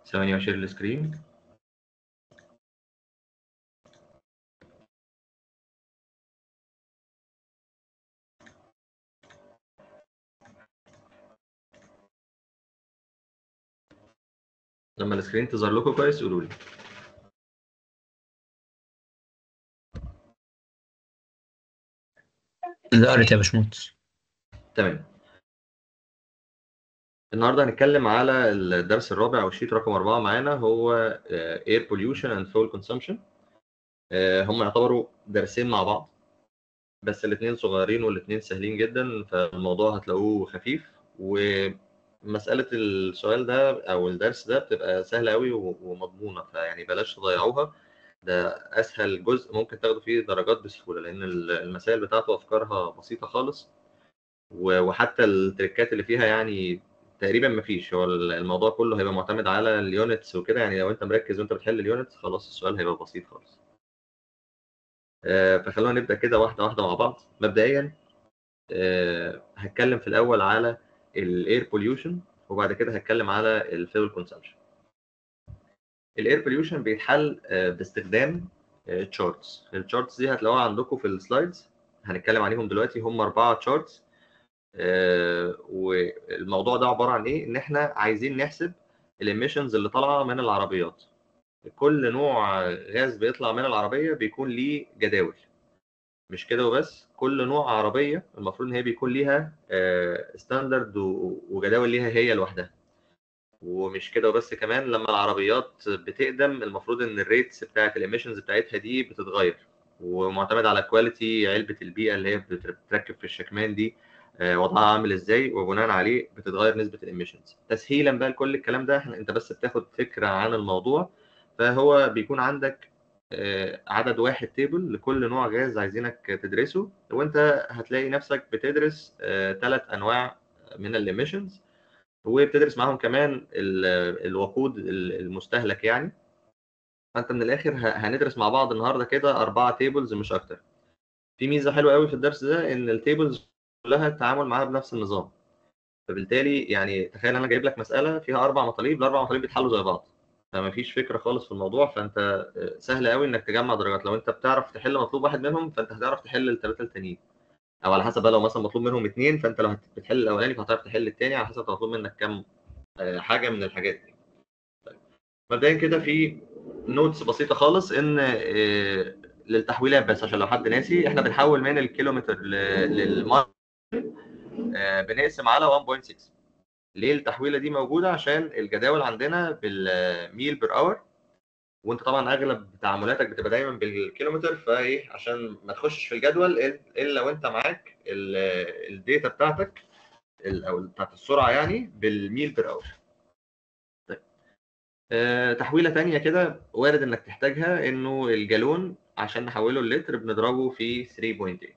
ثواني اشير السكرين لما السكرين تظهر لكم كويس قولوا لي ظهرت يا باشمهندس تمام النهارده هنتكلم على الدرس الرابع او الشيت رقم أربعة معانا هو آه، Air Pollution and Fuel Consumption آه، هم يعتبروا درسين مع بعض بس الاثنين صغيرين والاثنين سهلين جدا فالموضوع هتلاقوه خفيف ومسألة السؤال ده أو الدرس ده بتبقى سهلة أوي و- ومضمونة فيعني بلاش تضيعوها ده أسهل جزء ممكن تاخدوا فيه درجات بسهولة لأن المسائل بتاعته أفكارها بسيطة خالص و- وحتى التريكات اللي فيها يعني تقريبا مفيش هو الموضوع كله هيبقى معتمد على اليونتس وكده يعني لو انت مركز وانت بتحل اليونتس خلاص السؤال هيبقى بسيط خالص آه، فخلونا نبدأ كده واحدة واحدة مع بعض مبدئيا آه، هتكلم في الأول على الاير بوليوشن وبعد كده هتكلم على الفيول كونسامشن الاير بوليوشن بيتحل آه، باستخدام تشارتس التشارتس دي هتلاقوها عندكم في السلايدز هنتكلم عليهم دلوقتي هم أربعة تشارتس والموضوع ده عبارة عن إيه؟ إن إحنا عايزين نحسب الإيميشنز اللي طالعة من العربيات كل نوع غاز بيطلع من العربية بيكون ليه جداول مش كده وبس كل نوع عربية المفروض إن هي بيكون ليها ستاندرد وجداول ليها هي لوحدها ومش كده وبس كمان لما العربيات بتقدم المفروض ان الريتس بتاعت الاميشنز بتاعتها دي بتتغير ومعتمد على كواليتي علبة البيئة اللي هي بتركب في الشكمان دي آه، وضعها عامل ازاي وبناء عليه بتتغير نسبة الاميشنز تسهيلا بقى لكل الكلام ده احنا انت بس بتاخد فكرة عن الموضوع فهو بيكون عندك آه، عدد واحد تيبل لكل نوع غاز عايزينك تدرسه وانت هتلاقي نفسك بتدرس ثلاث انواع من الاميشنز وبتدرس معاهم كمان ال- الوقود ال- المستهلك يعني فانت من الاخر ه- هندرس مع بعض النهارده كده اربعه تيبلز مش اكتر في ميزه حلوه قوي في الدرس ده ان التيبلز كلها التعامل معاها بنفس النظام فبالتالي يعني تخيل انا جايب لك مساله فيها اربع مطالب الاربع مطالب بيتحلوا زي بعض فما فيش فكره خالص في الموضوع فانت آه، سهل قوي انك تجمع درجات لو انت بتعرف تحل مطلوب واحد منهم فانت هتعرف تحل الثلاثه التانيين او على حسب بقى لو مثلا مطلوب منهم اثنين فانت لو هت- بتحل الاولاني فهتعرف تحل الثاني على حسب مطلوب منك كام آه، حاجه من الحاجات دي طيب. مبدئيا كده في نوتس بسيطه خالص ان آه، للتحويلات بس عشان لو حد ناسي احنا بنحول من الكيلومتر ل- للمايل آه، بنقسم على 1.6 ليه التحويله دي موجوده عشان الجداول عندنا بالميل بير اور وانت طبعا اغلب تعاملاتك بتبقى دايما بالكيلومتر فايه عشان ما تخشش في الجدول إل- الا وانت معاك ال- الداتا بتاعتك ال- او بتاعت السرعه يعني بالميل بير اور طيب آه، تحويله تانية كده وارد انك تحتاجها انه الجالون عشان نحوله اللتر بنضربه في 3.8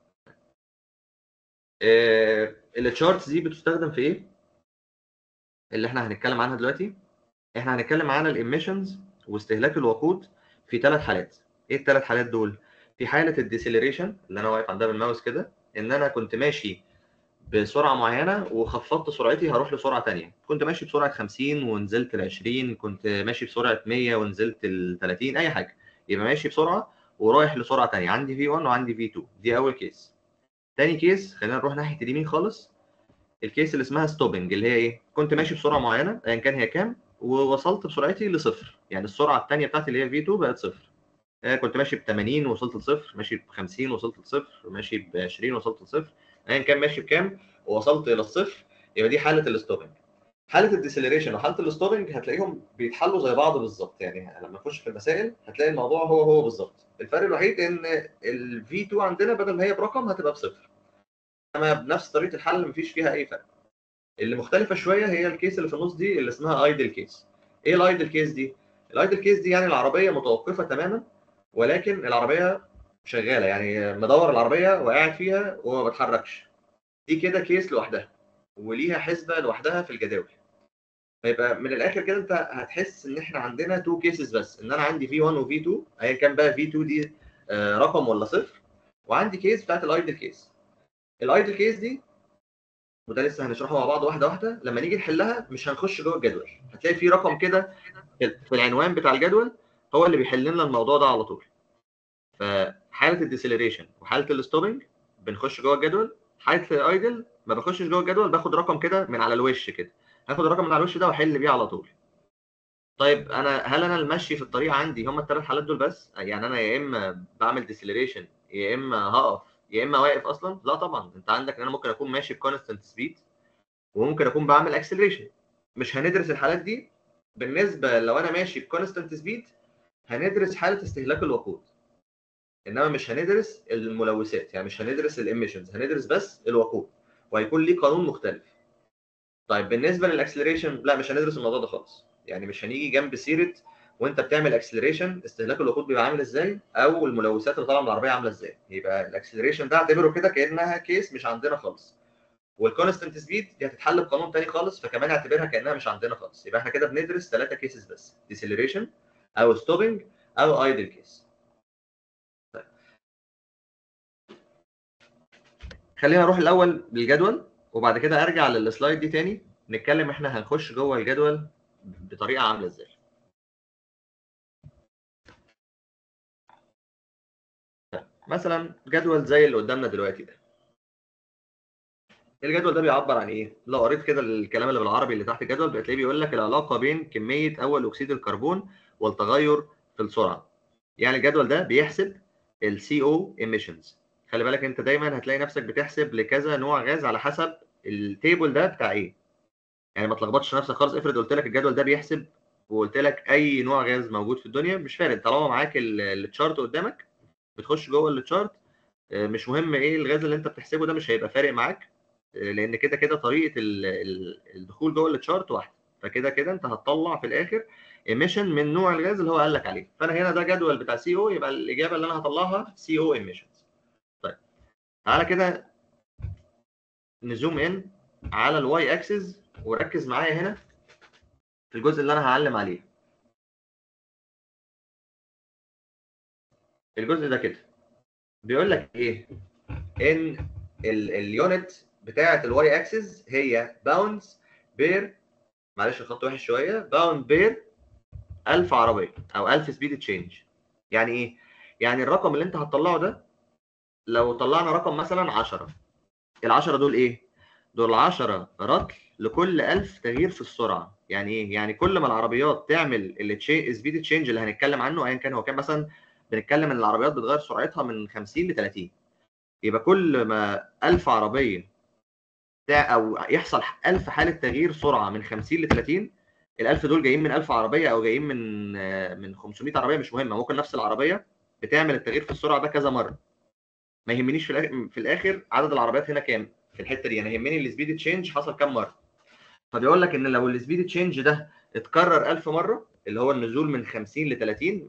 آه، التشارتس دي بتستخدم في ايه؟ اللي احنا هنتكلم عنها دلوقتي احنا هنتكلم عن الاميشنز واستهلاك الوقود في ثلاث حالات ايه الثلاث حالات دول في حاله الديسيلريشن اللي انا واقف عندها بالماوس كده ان انا كنت ماشي بسرعه معينه وخفضت سرعتي هروح لسرعه تانية كنت ماشي بسرعه 50 ونزلت ل 20 كنت ماشي بسرعه 100 ونزلت ل 30 اي حاجه يبقى ماشي بسرعه ورايح لسرعه تانية عندي في 1 وعندي في 2 دي اول كيس تاني كيس خلينا نروح ناحيه اليمين خالص الكيس اللي اسمها ستوبنج اللي هي ايه كنت ماشي بسرعه معينه ايا كان هي كام ووصلت بسرعتي لصفر يعني السرعه الثانيه بتاعتي اللي هي في 2 بقت صفر آه، كنت ماشي ب 80 وصلت لصفر ماشي ب 50 وصلت لصفر ماشي ب 20 وصلت لصفر ايا كان ماشي بكام ووصلت الى الصفر يبقى دي حاله الستوبنج حاله الديسلريشن وحاله الستوبنج هتلاقيهم بيتحلوا زي بعض بالظبط يعني لما نخش في المسائل هتلاقي الموضوع هو هو بالظبط الفرق الوحيد ان ال V2 عندنا بدل ما هي برقم هتبقى بصفر انما بنفس طريقه الحل مفيش فيها اي فرق اللي مختلفه شويه هي الكيس اللي في النص دي اللي اسمها ايدل كيس ايه الايدل كيس دي الايدل كيس دي يعني العربيه متوقفه تماما ولكن العربيه شغاله يعني مدور العربيه وقاعد فيها وما بتحركش دي كده كيس لوحدها وليها حسبه لوحدها في الجداول فيبقى من الاخر كده انت هتحس ان احنا عندنا تو كيسز بس ان انا عندي في 1 وفي 2 ايا كان بقى في 2 دي آه، رقم ولا صفر وعندي كيس بتاعت الايدل كيس الايدل كيس دي وده لسه هنشرحه مع بعض واحده واحده لما نيجي نحلها مش هنخش جوه الجدول هتلاقي في رقم كده في العنوان بتاع الجدول هو اللي بيحل لنا الموضوع ده على طول فحاله الديسيلريشن وحاله الستوبنج بنخش جوه الجدول حاله الايدل ما بخشش جوه الجدول باخد رقم كده من على الوش كده هاخد الرقم من على الوش ده واحل بيه على طول طيب انا هل انا المشي في الطريق عندي هم الثلاث حالات دول بس يعني انا يا اما بعمل ديسيلريشن يا اما هقف يا اما واقف اصلا لا طبعا انت عندك ان انا ممكن اكون ماشي بكونستنت سبيد وممكن اكون بعمل اكسلريشن مش هندرس الحالات دي بالنسبه لو انا ماشي بكونستنت سبيد هندرس حاله استهلاك الوقود انما مش هندرس الملوثات يعني مش هندرس الاميشنز هندرس بس الوقود وهيكون ليه قانون مختلف طيب بالنسبه للاكسلريشن لا مش هندرس الموضوع ده خالص يعني مش هنيجي جنب سيره وانت بتعمل اكسلريشن استهلاك الوقود بيبقى عامل ازاي او الملوثات اللي طالعه من العربيه عامله ازاي يبقى الاكسلريشن ده اعتبره كده كانها كيس مش عندنا خالص والكونستنت سبيد دي هتتحل بقانون تاني خالص فكمان اعتبرها كانها مش عندنا خالص يبقى احنا كده بندرس ثلاثه كيسز بس ديسيلريشن او ستوبنج او ايدل كيس خلينا نروح الاول للجدول وبعد كده ارجع للسلايد دي تاني نتكلم احنا هنخش جوه الجدول بطريقه عامله ازاي مثلا جدول زي اللي قدامنا دلوقتي ده الجدول ده بيعبر عن ايه؟ لو قريت كده الكلام اللي بالعربي اللي تحت الجدول بتلاقيه بيقول لك العلاقه بين كميه اول اكسيد الكربون والتغير في السرعه. يعني الجدول ده بيحسب السي او emissions. خلي بالك انت دايما هتلاقي نفسك بتحسب لكذا نوع غاز على حسب التيبل ده بتاع ايه. يعني ما تلخبطش نفسك خالص افرض قلت لك الجدول ده بيحسب وقلت لك اي نوع غاز موجود في الدنيا مش فارق طالما معاك التشارت قدامك بتخش جوه التشارت مش مهم ايه الغاز اللي انت بتحسبه ده مش هيبقى فارق معاك لان كده كده طريقه الدخول جوه التشارت واحده فكده كده انت هتطلع في الاخر ايميشن من نوع الغاز اللي هو قال لك عليه فانا هنا ده جدول بتاع سي او يبقى الاجابه اللي انا هطلعها سي او ايميشنز طيب تعالى كده نزوم ان على الواي اكسس وركز معايا هنا في الجزء اللي انا هعلم عليه الجزء ده كده بيقول لك ايه ان اليونت بتاعه الواي اكسس هي باوندز بير معلش الخط وحش شويه باوند بير 1000 عربيه او 1000 سبيد تشينج يعني ايه يعني الرقم اللي انت هتطلعه ده لو طلعنا رقم مثلا 10 ال 10 دول ايه دول 10 رطل لكل 1000 تغيير في السرعه يعني ايه يعني كل ما العربيات تعمل السبيد تشينج اللي هنتكلم عنه ايا كان هو كان مثلا بنتكلم ان العربيات بتغير سرعتها من 50 ل 30 يبقى كل ما 1000 عربيه او يحصل 1000 حاله تغيير سرعه من 50 ل 30 ال 1000 دول جايين من 1000 عربيه او جايين من من 500 عربيه مش مهمه ممكن نفس العربيه بتعمل التغيير في السرعه ده كذا مره ما يهمنيش في الاخر في الاخر عدد العربيات هنا كام في الحته دي انا يهمني السبيد تشينج حصل كام مره فبيقول لك ان لو السبيد تشينج ده اتكرر 1000 مره اللي هو النزول من 50 ل 30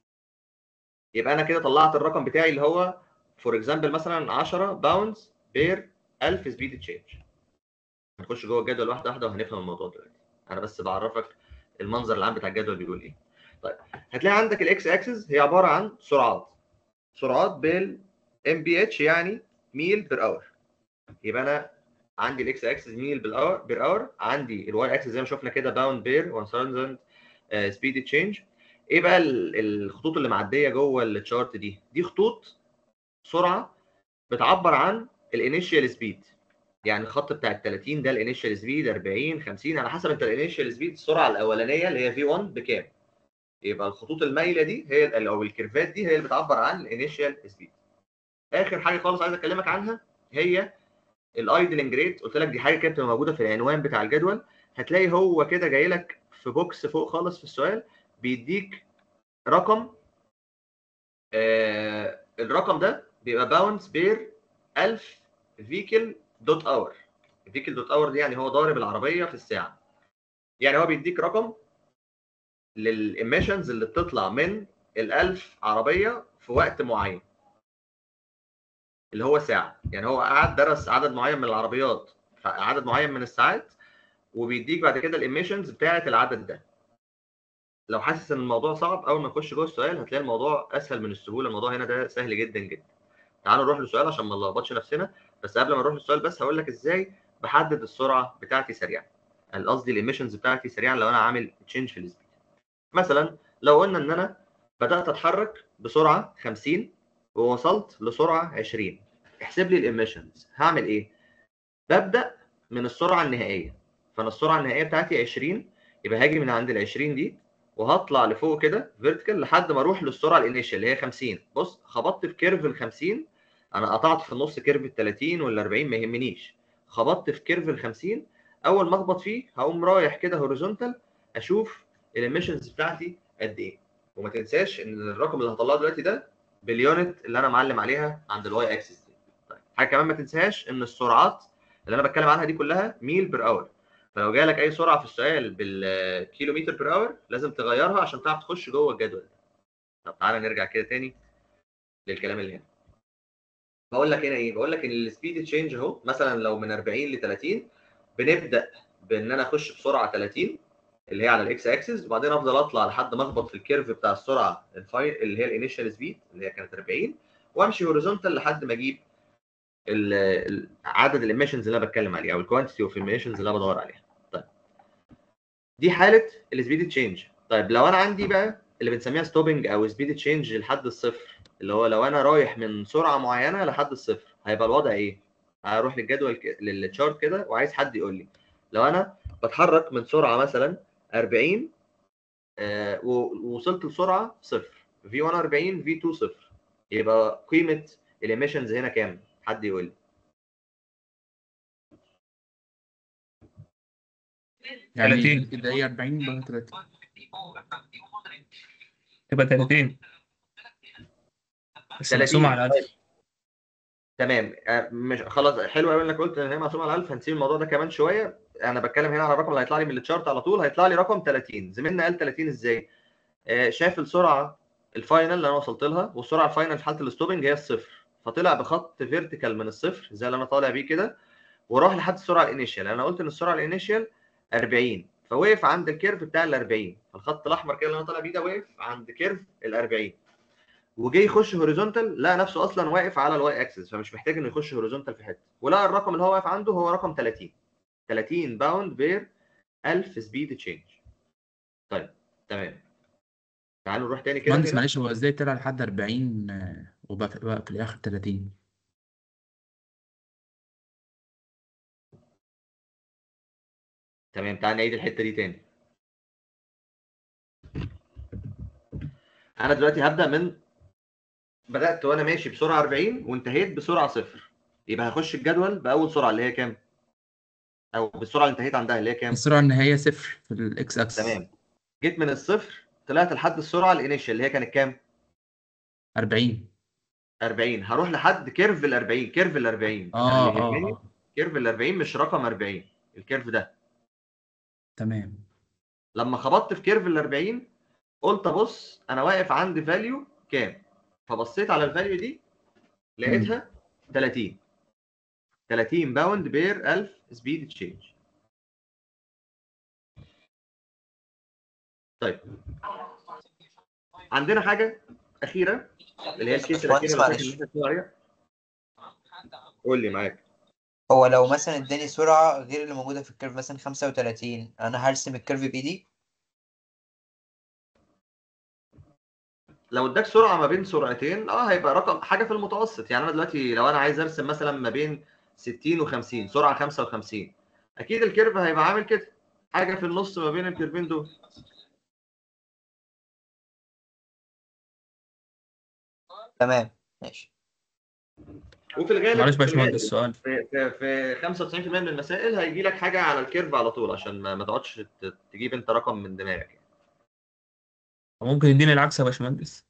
يبقى انا كده طلعت الرقم بتاعي اللي هو فور اكزامبل مثلا 10 باوندز بير 1000 سبيد تشينج هنخش جوه الجدول واحده واحده وهنفهم الموضوع دلوقتي انا بس بعرفك المنظر العام بتاع الجدول بيقول ايه طيب هتلاقي عندك الاكس اكسس هي عباره عن سرعات سرعات بال ام بي اتش يعني ميل بير اور يبقى انا عندي الاكس اكسس ميل بالاور بير اور عندي الواي اكسس زي ما شفنا كده باوند بير 1000 سبيد تشينج ايه بقى الخطوط اللي معديه جوه التشارت دي دي خطوط سرعه بتعبر عن الانيشال سبيد يعني الخط بتاع ال 30 ده الانيشال سبيد 40 50 على حسب انت الانيشال سبيد السرعه الاولانيه اللي هي في 1 بكام يبقى الخطوط المايله دي هي او الكيرفات دي هي اللي بتعبر عن الانيشال سبيد اخر حاجه خالص عايز اكلمك عنها هي الايدلنج ريت قلت لك دي حاجه كده بتبقى موجوده في العنوان بتاع الجدول هتلاقي هو كده جاي لك في بوكس فوق خالص في السؤال بيديك رقم آه الرقم ده بيبقى باونس بير 1000 فيكل دوت اور فيكل دوت اور دي يعني هو ضارب العربيه في الساعه يعني هو بيديك رقم للإيميشنز اللي بتطلع من ال 1000 عربيه في وقت معين اللي هو ساعه يعني هو قعد درس عدد معين من العربيات في عدد معين من الساعات وبيديك بعد كده الايميشنز بتاعه العدد ده لو حاسس ان الموضوع صعب اول ما نخش جوه السؤال هتلاقي الموضوع اسهل من السهوله الموضوع هنا ده سهل جدا جدا تعالوا نروح للسؤال عشان ما نلخبطش نفسنا بس قبل ما نروح للسؤال بس هقول لك ازاي بحدد السرعه بتاعتي سريعا قصدي الاميشنز بتاعتي سريعا لو انا عامل تشينج في السبيد مثلا لو قلنا ان انا بدات اتحرك بسرعه 50 ووصلت لسرعه 20 احسب لي الاميشنز هعمل ايه ببدا من السرعه النهائيه فانا السرعه النهائيه بتاعتي 20 يبقى هاجي من عند ال 20 دي وهطلع لفوق كده فيرتيكال لحد ما اروح للسرعه الانيشال اللي هي 50 بص خبطت في كيرف ال 50 انا قطعت في النص كيرف ال 30 وال 40 ما يهمنيش خبطت في كيرف ال 50 اول ما اخبط فيه هقوم رايح كده هوريزونتال اشوف الاميشنز بتاعتي قد ايه وما تنساش ان الرقم اللي هطلعه دلوقتي ده باليونت اللي انا معلم عليها عند الواي اكسس دي طيب حاجه كمان ما تنساهاش ان السرعات اللي انا بتكلم عنها دي كلها ميل بير اور فلو جالك اي سرعه في السؤال بالكيلومتر بير اور لازم تغيرها عشان تعرف تخش جوه الجدول ده طب تعالى نرجع كده تاني للكلام اللي هنا بقول لك هنا ايه بقول لك ان السبيد تشينج اهو مثلا لو من 40 ل 30 بنبدا بان انا اخش بسرعه 30 اللي هي على الاكس اكسس وبعدين افضل اطلع لحد ما اخبط في الكيرف بتاع السرعه الفاي اللي هي الانيشال سبيد اللي هي كانت 40 وامشي هوريزونتال لحد ما اجيب عدد الاميشنز اللي انا بتكلم عليه او الكوانتيتي اوف ايميشنز اللي انا بدور عليها طيب دي حاله السبيد تشينج طيب لو انا عندي بقى اللي بنسميها ستوبنج او سبيد تشينج لحد الصفر اللي هو لو انا رايح من سرعه معينه لحد الصفر هيبقى الوضع ايه هروح للجدول للتشارت كده وعايز حد يقول لي لو انا بتحرك من سرعه مثلا 40 آه ووصلت لسرعه صفر في 1 40 في 2 صفر يبقى قيمه الاميشنز هنا كام؟ حد يقول لي يعني 30. اللي هي 40 بقى 30 تبقى 30 بس 30. مقسومة على 1000 تمام آه، مش خلاص حلو قوي انك قلت ان هي مقسومه على 1000 هنسيب الموضوع ده كمان شويه انا بتكلم هنا على الرقم اللي هيطلع لي من التشارت على طول هيطلع لي رقم 30 زميلنا قال 30 ازاي آه، شاف السرعه الفاينل اللي انا وصلت لها والسرعه الفاينل في حاله الستوبنج هي الصفر فطلع بخط فيرتيكال من الصفر زي اللي انا طالع بيه كده وراح لحد السرعه الانيشال انا قلت ان السرعه الانيشال 40 فوقف عند الكيرف بتاع ال 40 فالخط الاحمر كده اللي انا طالع بيه ده وقف عند كيرف ال 40 وجه يخش هوريزونتال لقى نفسه اصلا واقف على الواي اكسس فمش محتاج انه يخش هوريزونتال في حته ولقى الرقم اللي هو واقف عنده هو رقم 30 30 باوند بير 1000 سبيد تشينج طيب تمام تعالوا نروح تاني كده مهندس هنا. معلش هو ازاي طلع لحد 40 آه، وبقى في بقى في الاخر 30 تمام تعال نعيد الحته دي تاني انا دلوقتي هبدا من بدات وانا ماشي بسرعه 40 وانتهيت بسرعه صفر يبقى هخش الجدول باول سرعه اللي هي كام او بالسرعه اللي انتهيت عندها اللي هي كام السرعه النهائيه صفر في الاكس اكس تمام جيت من الصفر طلعت لحد السرعه الانيشال اللي هي كانت كام 40 40 هروح لحد كيرف ال 40 كيرف ال 40 اه اللي اه يهمني آه. كيرف ال 40 مش رقم 40 الكيرف ده تمام لما خبطت في كيرف ال 40 قلت ابص انا واقف عند فاليو كام فبصيت على الفاليو دي لقيتها 30 30 باوند بير 1000 سبيد تشينج طيب عندنا حاجه اخيره اللي هي الكيس الاخيره اللي معلش. فاكر إن إحنا بنقول عليها قول لي معاك هو لو مثلا اداني سرعة غير اللي موجودة في الكيرف مثلا 35 أنا هرسم الكيرف بإيدي لو اداك سرعه ما بين سرعتين اه هيبقى رقم حاجه في المتوسط يعني انا دلوقتي لو انا عايز ارسم مثلا ما بين 60 و50 سرعه 55 اكيد الكيرف هيبقى عامل كده حاجه في النص ما بين الكيرفين دول تمام ماشي وفي الغالب معلش في باشمهندس الغالب سؤال في في في 95% من المسائل هيجي لك حاجه على الكيرف على طول عشان ما, ما تقعدش ت- تجيب انت رقم من دماغك يعني. ممكن يديني العكس يا باشمهندس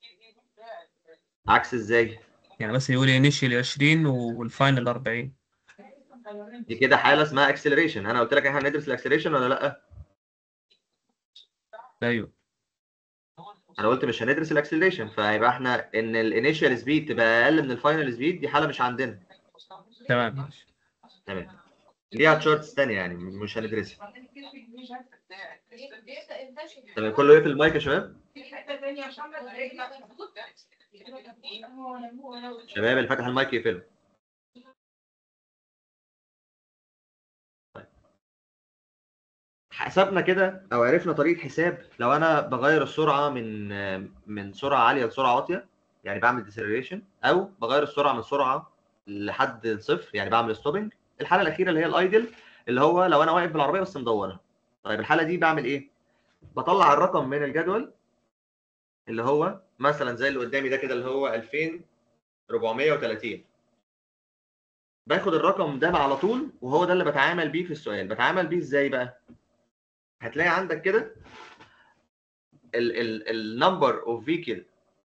عكس ازاي يعني مثلا يقول انيشال 20 والفاينل 40 دي كده حاله اسمها اكسلريشن انا قلت لك احنا هندرس الاكسلريشن ولا لا ايوه انا قلت مش هندرس الاكسلريشن فهيبقى احنا ان الانيشال سبيد تبقى اقل من الفاينل سبيد دي حاله مش عندنا تمام ماشي تمام ليها تشارتس ثانيه يعني مش هندرسها تمام كله يقفل المايك يا شباب شباب اللي فاتح المايك يقفله حسبنا كده او عرفنا طريقه حساب لو انا بغير السرعه من من سرعه عاليه لسرعه واطيه يعني بعمل ديسلريشن او بغير السرعه من سرعه لحد الصفر يعني بعمل ستوبنج الحاله الاخيره اللي هي الايدل اللي هو لو انا واقف بالعربيه بس مدوره طيب الحاله دي بعمل ايه بطلع الرقم من الجدول اللي هو مثلا زي اللي قدامي ده كده اللي هو 2430 باخد الرقم ده على طول وهو ده اللي بتعامل بيه في السؤال بتعامل بيه ازاي بقى هتلاقي عندك كده النمبر اوف فيكل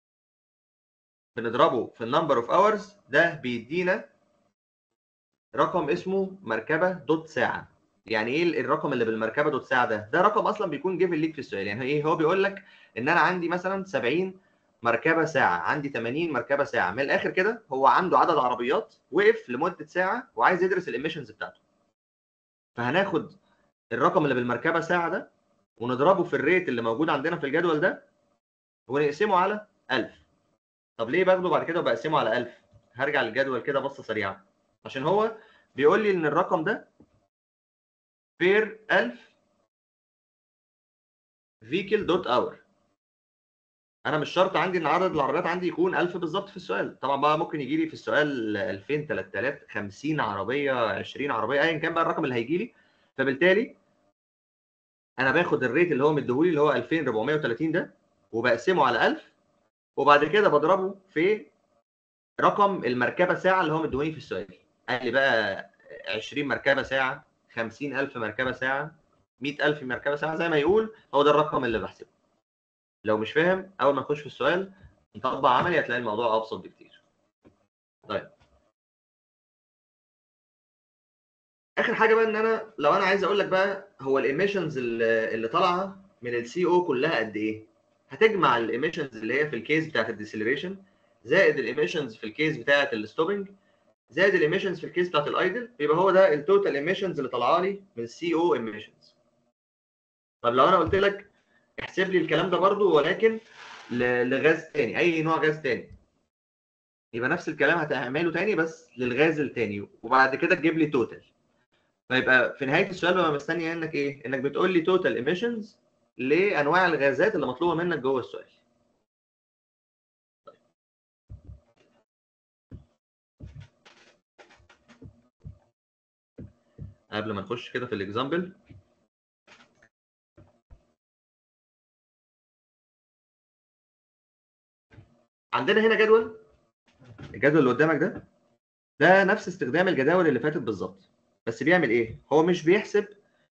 بنضربه في النمبر اوف اورز ده بيدينا رقم اسمه مركبه دوت ساعه يعني ايه الرقم اللي بالمركبه دوت ساعه ده ده رقم اصلا بيكون جيفن ليك في السؤال يعني ايه هو بيقول لك ان انا عندي مثلا 70 مركبه ساعه عندي 80 مركبه ساعه من الاخر كده هو عنده عدد عربيات وقف لمده ساعه وعايز يدرس الاميشنز بتاعته فهناخد الرقم اللي بالمركبه ساعه ده ونضربه في الريت اللي موجود عندنا في الجدول ده ونقسمه على 1000 طب ليه باخده بعد كده وبقسمه على 1000 هرجع للجدول كده بصه سريعه عشان هو بيقول لي ان الرقم ده بير 1000 فيكل دوت اور انا مش شرط عندي ان عدد العربيات عندي يكون 1000 بالظبط في السؤال طبعا بقى ممكن يجي لي في السؤال 2000 3000 50 عربيه 20 عربيه ايا كان بقى الرقم اللي هيجي لي فبالتالي انا باخد الريت اللي هو مديهولي اللي هو 2430 ده وبقسمه على 1000 وبعد كده بضربه في رقم المركبه ساعه اللي هو مديهوني في السؤال قال لي بقى 20 مركبه ساعه 50000 مركبه ساعه 100000 مركبه ساعه زي ما يقول هو ده الرقم اللي بحسبه لو مش فاهم اول ما نخش في السؤال نطبق عملي هتلاقي الموضوع ابسط بكتير طيب اخر حاجه بقى ان انا لو انا عايز اقول لك بقى هو الايميشنز اللي اللي طالعه من السي او كلها قد ايه هتجمع الايميشنز اللي هي في الكيس بتاعت الديسلريشن زائد الايميشنز في الكيس بتاعت الستوبنج زائد الايميشنز في الكيس بتاعت الايدل يبقى هو ده التوتال ايميشنز اللي طالعه لي من السي او ايميشنز طب لو انا قلت لك احسب لي الكلام ده برضو ولكن ل- لغاز تاني اي نوع غاز تاني يبقى نفس الكلام هتعمله تاني بس للغاز التاني وبعد كده تجيب لي توتال فيبقى في نهايه السؤال ببقى مستني انك ايه انك بتقول لي توتال ايميشنز لانواع الغازات اللي مطلوبه منك جوه السؤال طيب. قبل ما نخش كده في الاكزامبل عندنا هنا جدول الجدول اللي قدامك ده ده نفس استخدام الجداول اللي فاتت بالظبط بس بيعمل ايه هو مش بيحسب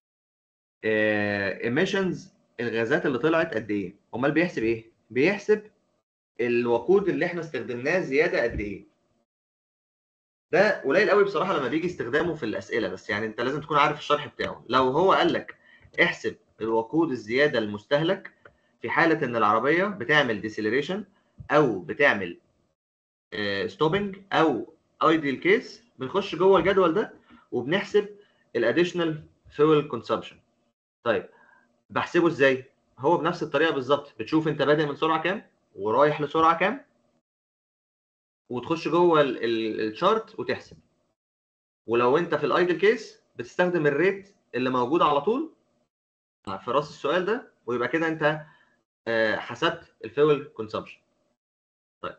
ايميشنز الغازات اللي طلعت قد ايه امال بيحسب ايه بيحسب الوقود اللي احنا استخدمناه زياده قد ايه ده قليل قوي بصراحه لما بيجي استخدامه في الاسئله بس يعني انت لازم تكون عارف الشرح بتاعه لو هو قال لك احسب الوقود الزياده المستهلك في حاله ان العربيه بتعمل ديسيلريشن او بتعمل ستوبنج او ايديال كيس بنخش جوه الجدول ده وبنحسب الاديشنال فيول كونسبشن طيب بحسبه ازاي هو بنفس الطريقه بالظبط بتشوف انت بادئ من سرعه كام ورايح لسرعه كام وتخش جوه الشارت وتحسب ولو انت في الايدل كيس بتستخدم الريت اللي موجود على طول في راس السؤال ده ويبقى كده انت آه، حسبت الفيول كونسبشن طيب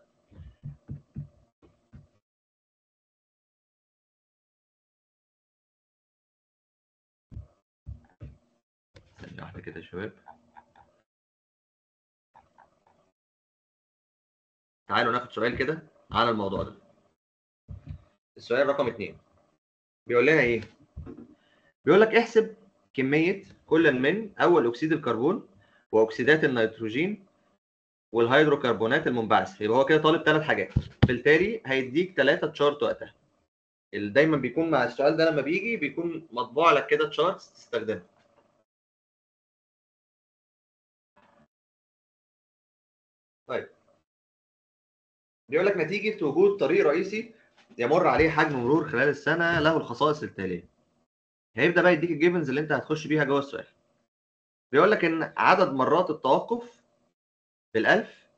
ثانية واحدة كده يا شباب تعالوا ناخد سؤال كده على الموضوع ده السؤال رقم اتنين بيقول لنا ايه بيقول لك احسب كمية كل من أول أكسيد الكربون وأكسيدات النيتروجين والهيدروكربونات المنبعثة يبقى هو كده طالب ثلاث حاجات بالتالي هيديك ثلاثة تشارت وقتها اللي دايما بيكون مع السؤال ده لما بيجي بيكون مطبوع لك كده تشارتس تستخدمها طيب بيقول لك نتيجة وجود طريق رئيسي يمر عليه حجم مرور خلال السنة له الخصائص التالية هيبدأ بقى يديك الجيفنز اللي انت هتخش بيها جوه السؤال بيقول لك ان عدد مرات التوقف بالألف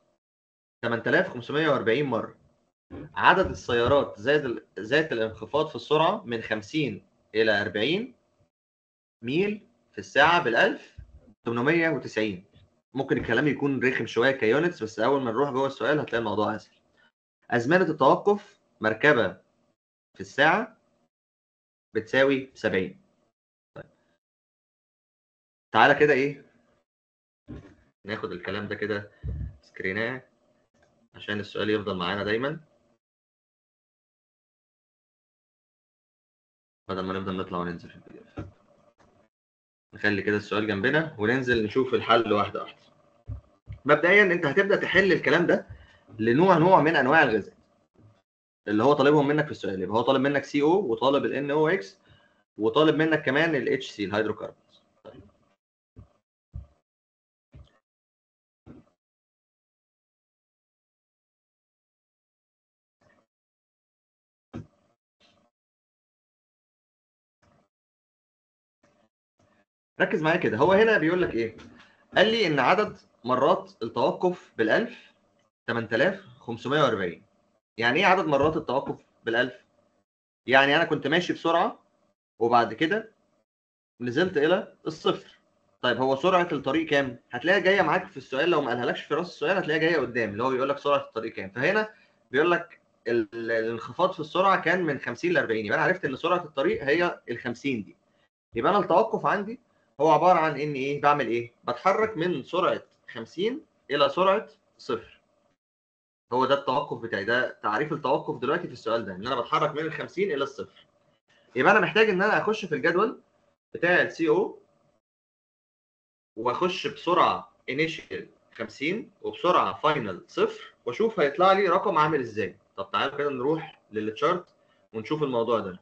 8540 مرة عدد السيارات زاد ال- ذات الانخفاض في السرعة من 50 إلى 40 ميل في الساعه بالالف 890 ممكن الكلام يكون رخم شويه كيونتس بس اول ما نروح جوه السؤال هتلاقي الموضوع اسهل ازمنه التوقف مركبه في الساعه بتساوي 70 طيب. تعالى كده ايه ناخد الكلام ده كده سكريناه عشان السؤال يفضل معانا دايما بدل ما نفضل نطلع وننزل في البي دي اف نخلي كده السؤال جنبنا وننزل نشوف الحل واحده واحده مبدئيا انت هتبدا تحل الكلام ده لنوع نوع من انواع الغازات اللي هو طالبهم منك في السؤال يبقى هو طالب منك سي او وطالب ال ان او اكس وطالب منك كمان الاتش سي الهيدروكربونز طيب. ركز معايا كده هو هنا بيقول لك ايه قال لي ان عدد مرات التوقف بالالف 8540 يعني ايه عدد مرات التوقف بالالف يعني انا كنت ماشي بسرعه وبعد كده نزلت الى الصفر طيب هو سرعه الطريق كام هتلاقيها جايه معاك في السؤال لو ما قالهالكش في راس السؤال هتلاقيها جايه قدام اللي هو بيقول لك سرعه الطريق كام فهنا بيقول لك ال- ال- الانخفاض في السرعه كان من 50 ل 40 يبقى انا عرفت ان سرعه الطريق هي ال 50 دي يبقى انا التوقف عندي هو عباره عن ان ايه بعمل ايه بتحرك من سرعه 50 الى سرعه صفر هو ده التوقف بتاعي ده تعريف التوقف دلوقتي في السؤال ده ان انا بتحرك من ال 50 الى الصفر يبقى انا محتاج ان انا اخش في الجدول بتاع السي او واخش بسرعه انيشال 50 وبسرعه فاينل صفر واشوف هيطلع لي رقم عامل ازاي طب تعالوا كده نروح للتشارت ونشوف الموضوع ده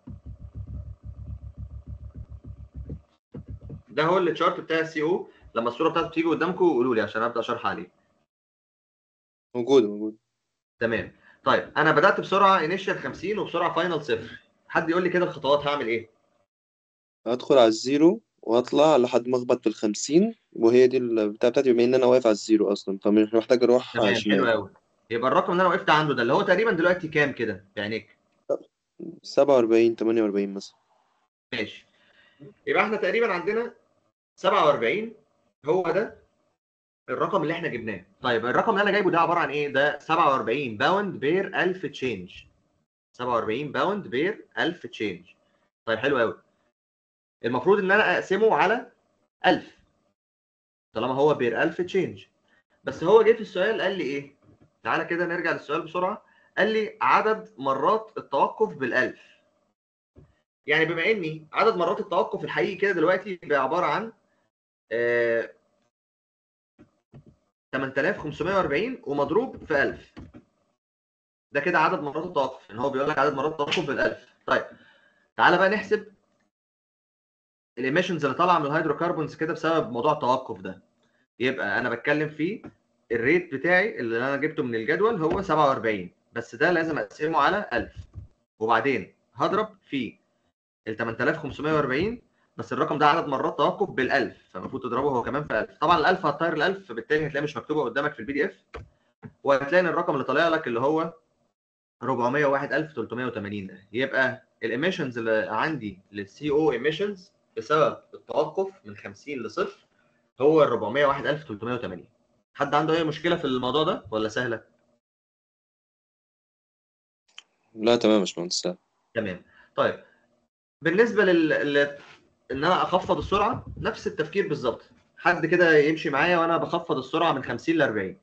ده هو التشارت بتاع السي او لما الصوره بتاعته تيجي قدامكم قولوا لي عشان ابدا شرح عليه موجود موجود تمام طيب انا بدات بسرعه انيشال 50 وبسرعه فاينل صفر حد يقول لي كده الخطوات هعمل ايه هدخل على الزيرو وهطلع لحد ما اخبط في الخمسين وهي دي البتاع بتاعتي بما ان انا واقف على الزيرو اصلا فمش محتاج اروح تمام على حلو الشمال قوي يبقى الرقم اللي انا وقفت عنده ده اللي هو تقريبا دلوقتي كام كده في عينيك سبعة وأربعين تمانية وأربعين مثلا ماشي يبقى احنا تقريبا عندنا 47 هو ده الرقم اللي احنا جبناه طيب الرقم اللي انا جايبه ده عباره عن ايه ده 47 باوند بير 1000 تشينج 47 باوند بير 1000 تشينج طيب حلو قوي المفروض ان انا اقسمه على 1000 طالما هو بير 1000 تشينج بس هو جه في السؤال قال لي ايه تعالى كده نرجع للسؤال بسرعه قال لي عدد مرات التوقف بالالف يعني بما اني عدد مرات التوقف الحقيقي كده دلوقتي بقى عباره عن آه 8540 ومضروب في 1000 ده كده عدد مرات التوقف ان هو بيقول لك عدد مرات التوقف بالالف طيب تعالى بقى نحسب الايميشنز اللي طالعه من الهيدروكربونز كده بسبب موضوع التوقف ده يبقى انا بتكلم في الريت بتاعي اللي انا جبته من الجدول هو 47 بس ده لازم اقسمه على 1000 وبعدين هضرب في ال 8540 بس الرقم ده عدد مرات توقف بال1000 فالمفروض تضربه هو كمان في 1000 طبعا ال1000 هتطير ال1000 فبالتالي هتلاقيها مش مكتوبه قدامك في البي دي اف وهتلاقي ان الرقم اللي طالع لك اللي هو 401380 ده يبقى الايميشنز اللي عندي للسي او ايميشنز بسبب التوقف من 50 لصفر هو ال 401380 حد عنده اي مشكله في الموضوع ده ولا سهله؟ لا تمام يا باشمهندس تمام طيب بالنسبه لل... ل... ان انا اخفض السرعه نفس التفكير بالظبط حد كده يمشي معايا وانا بخفض السرعه من 50 ل 40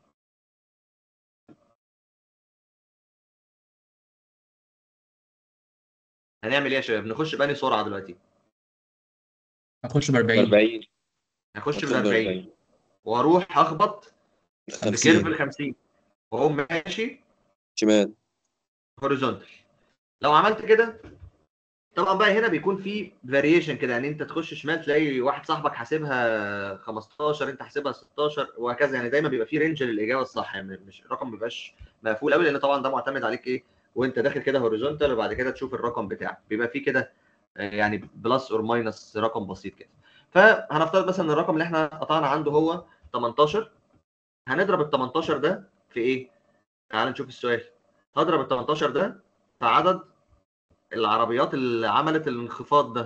هنعمل ايه يا شباب نخش بأنهي سرعه دلوقتي هخش ب 40 أربعين هخش هدخل بال 40 بأربعين. واروح اخبط بكيرف خمسين ال 50 واقوم ماشي شمال هوريزونتال لو عملت كده طبعا بقى هنا بيكون في فاريشن كده يعني انت تخش شمال تلاقي واحد صاحبك حاسبها 15 انت حاسبها 16 وهكذا يعني دايما بيبقى في رينج للاجابه الصح يعني مش الرقم ما بيبقاش مقفول قوي لان طبعا ده معتمد عليك ايه وانت داخل كده هوريزونتال وبعد كده تشوف الرقم بتاعك بيبقى في كده آه، يعني بلس اور ماينس رقم بسيط كده فهنفترض مثلا ان الرقم اللي احنا قطعنا عنده هو 18 هنضرب ال 18 ده في ايه؟ تعال نشوف السؤال هضرب ال 18 ده في عدد العربيات اللي عملت الانخفاض ده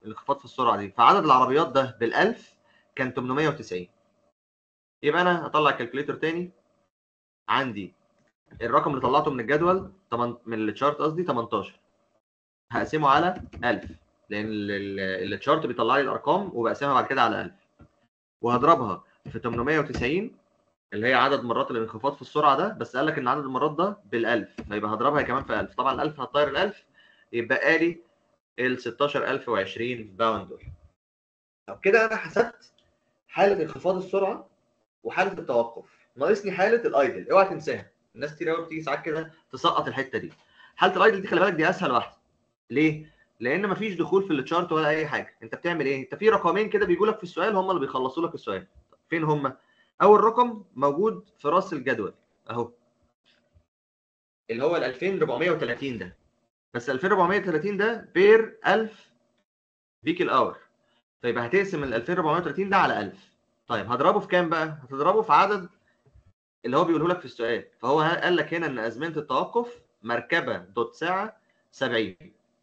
الانخفاض في السرعه دي فعدد العربيات ده بالالف كان 890 يبقى انا هطلع الكالكوليتر تاني عندي الرقم اللي طلعته من الجدول تمن- من التشارت قصدي 18 هقسمه على 1000 لان ال- ال- التشارت بيطلع لي الارقام وبقسمها بعد كده على 1000 وهضربها في 890 اللي هي عدد مرات الانخفاض في السرعه ده بس قال لك ان عدد المرات ده بال1000 فيبقى هضربها كمان في 1000 طبعا ال1000 هتطير ال1000 يبقى لي ال 16020 باوند دول طب كده انا حسبت حاله انخفاض السرعه وحاله التوقف ناقصني حاله الايدل اوعى تنساها الناس كتير قوي بتيجي ساعات كده تسقط الحته دي حاله الايدل دي خلي بالك دي اسهل واحده ليه لان مفيش دخول في التشارت ولا اي حاجه انت بتعمل ايه انت في رقمين كده بيجوا لك في السؤال هم اللي بيخلصوا لك السؤال فين هم اول رقم موجود في راس الجدول اهو اللي هو ال 2430 ده بس 2430 ده بير 1000 فيكل اور فيبقى هتقسم ال 2430 ده على 1000 طيب هضربه في كام بقى هتضربه في عدد اللي هو بيقوله لك في السؤال فهو قال لك هنا ان ازمنه التوقف مركبه دوت ساعه 70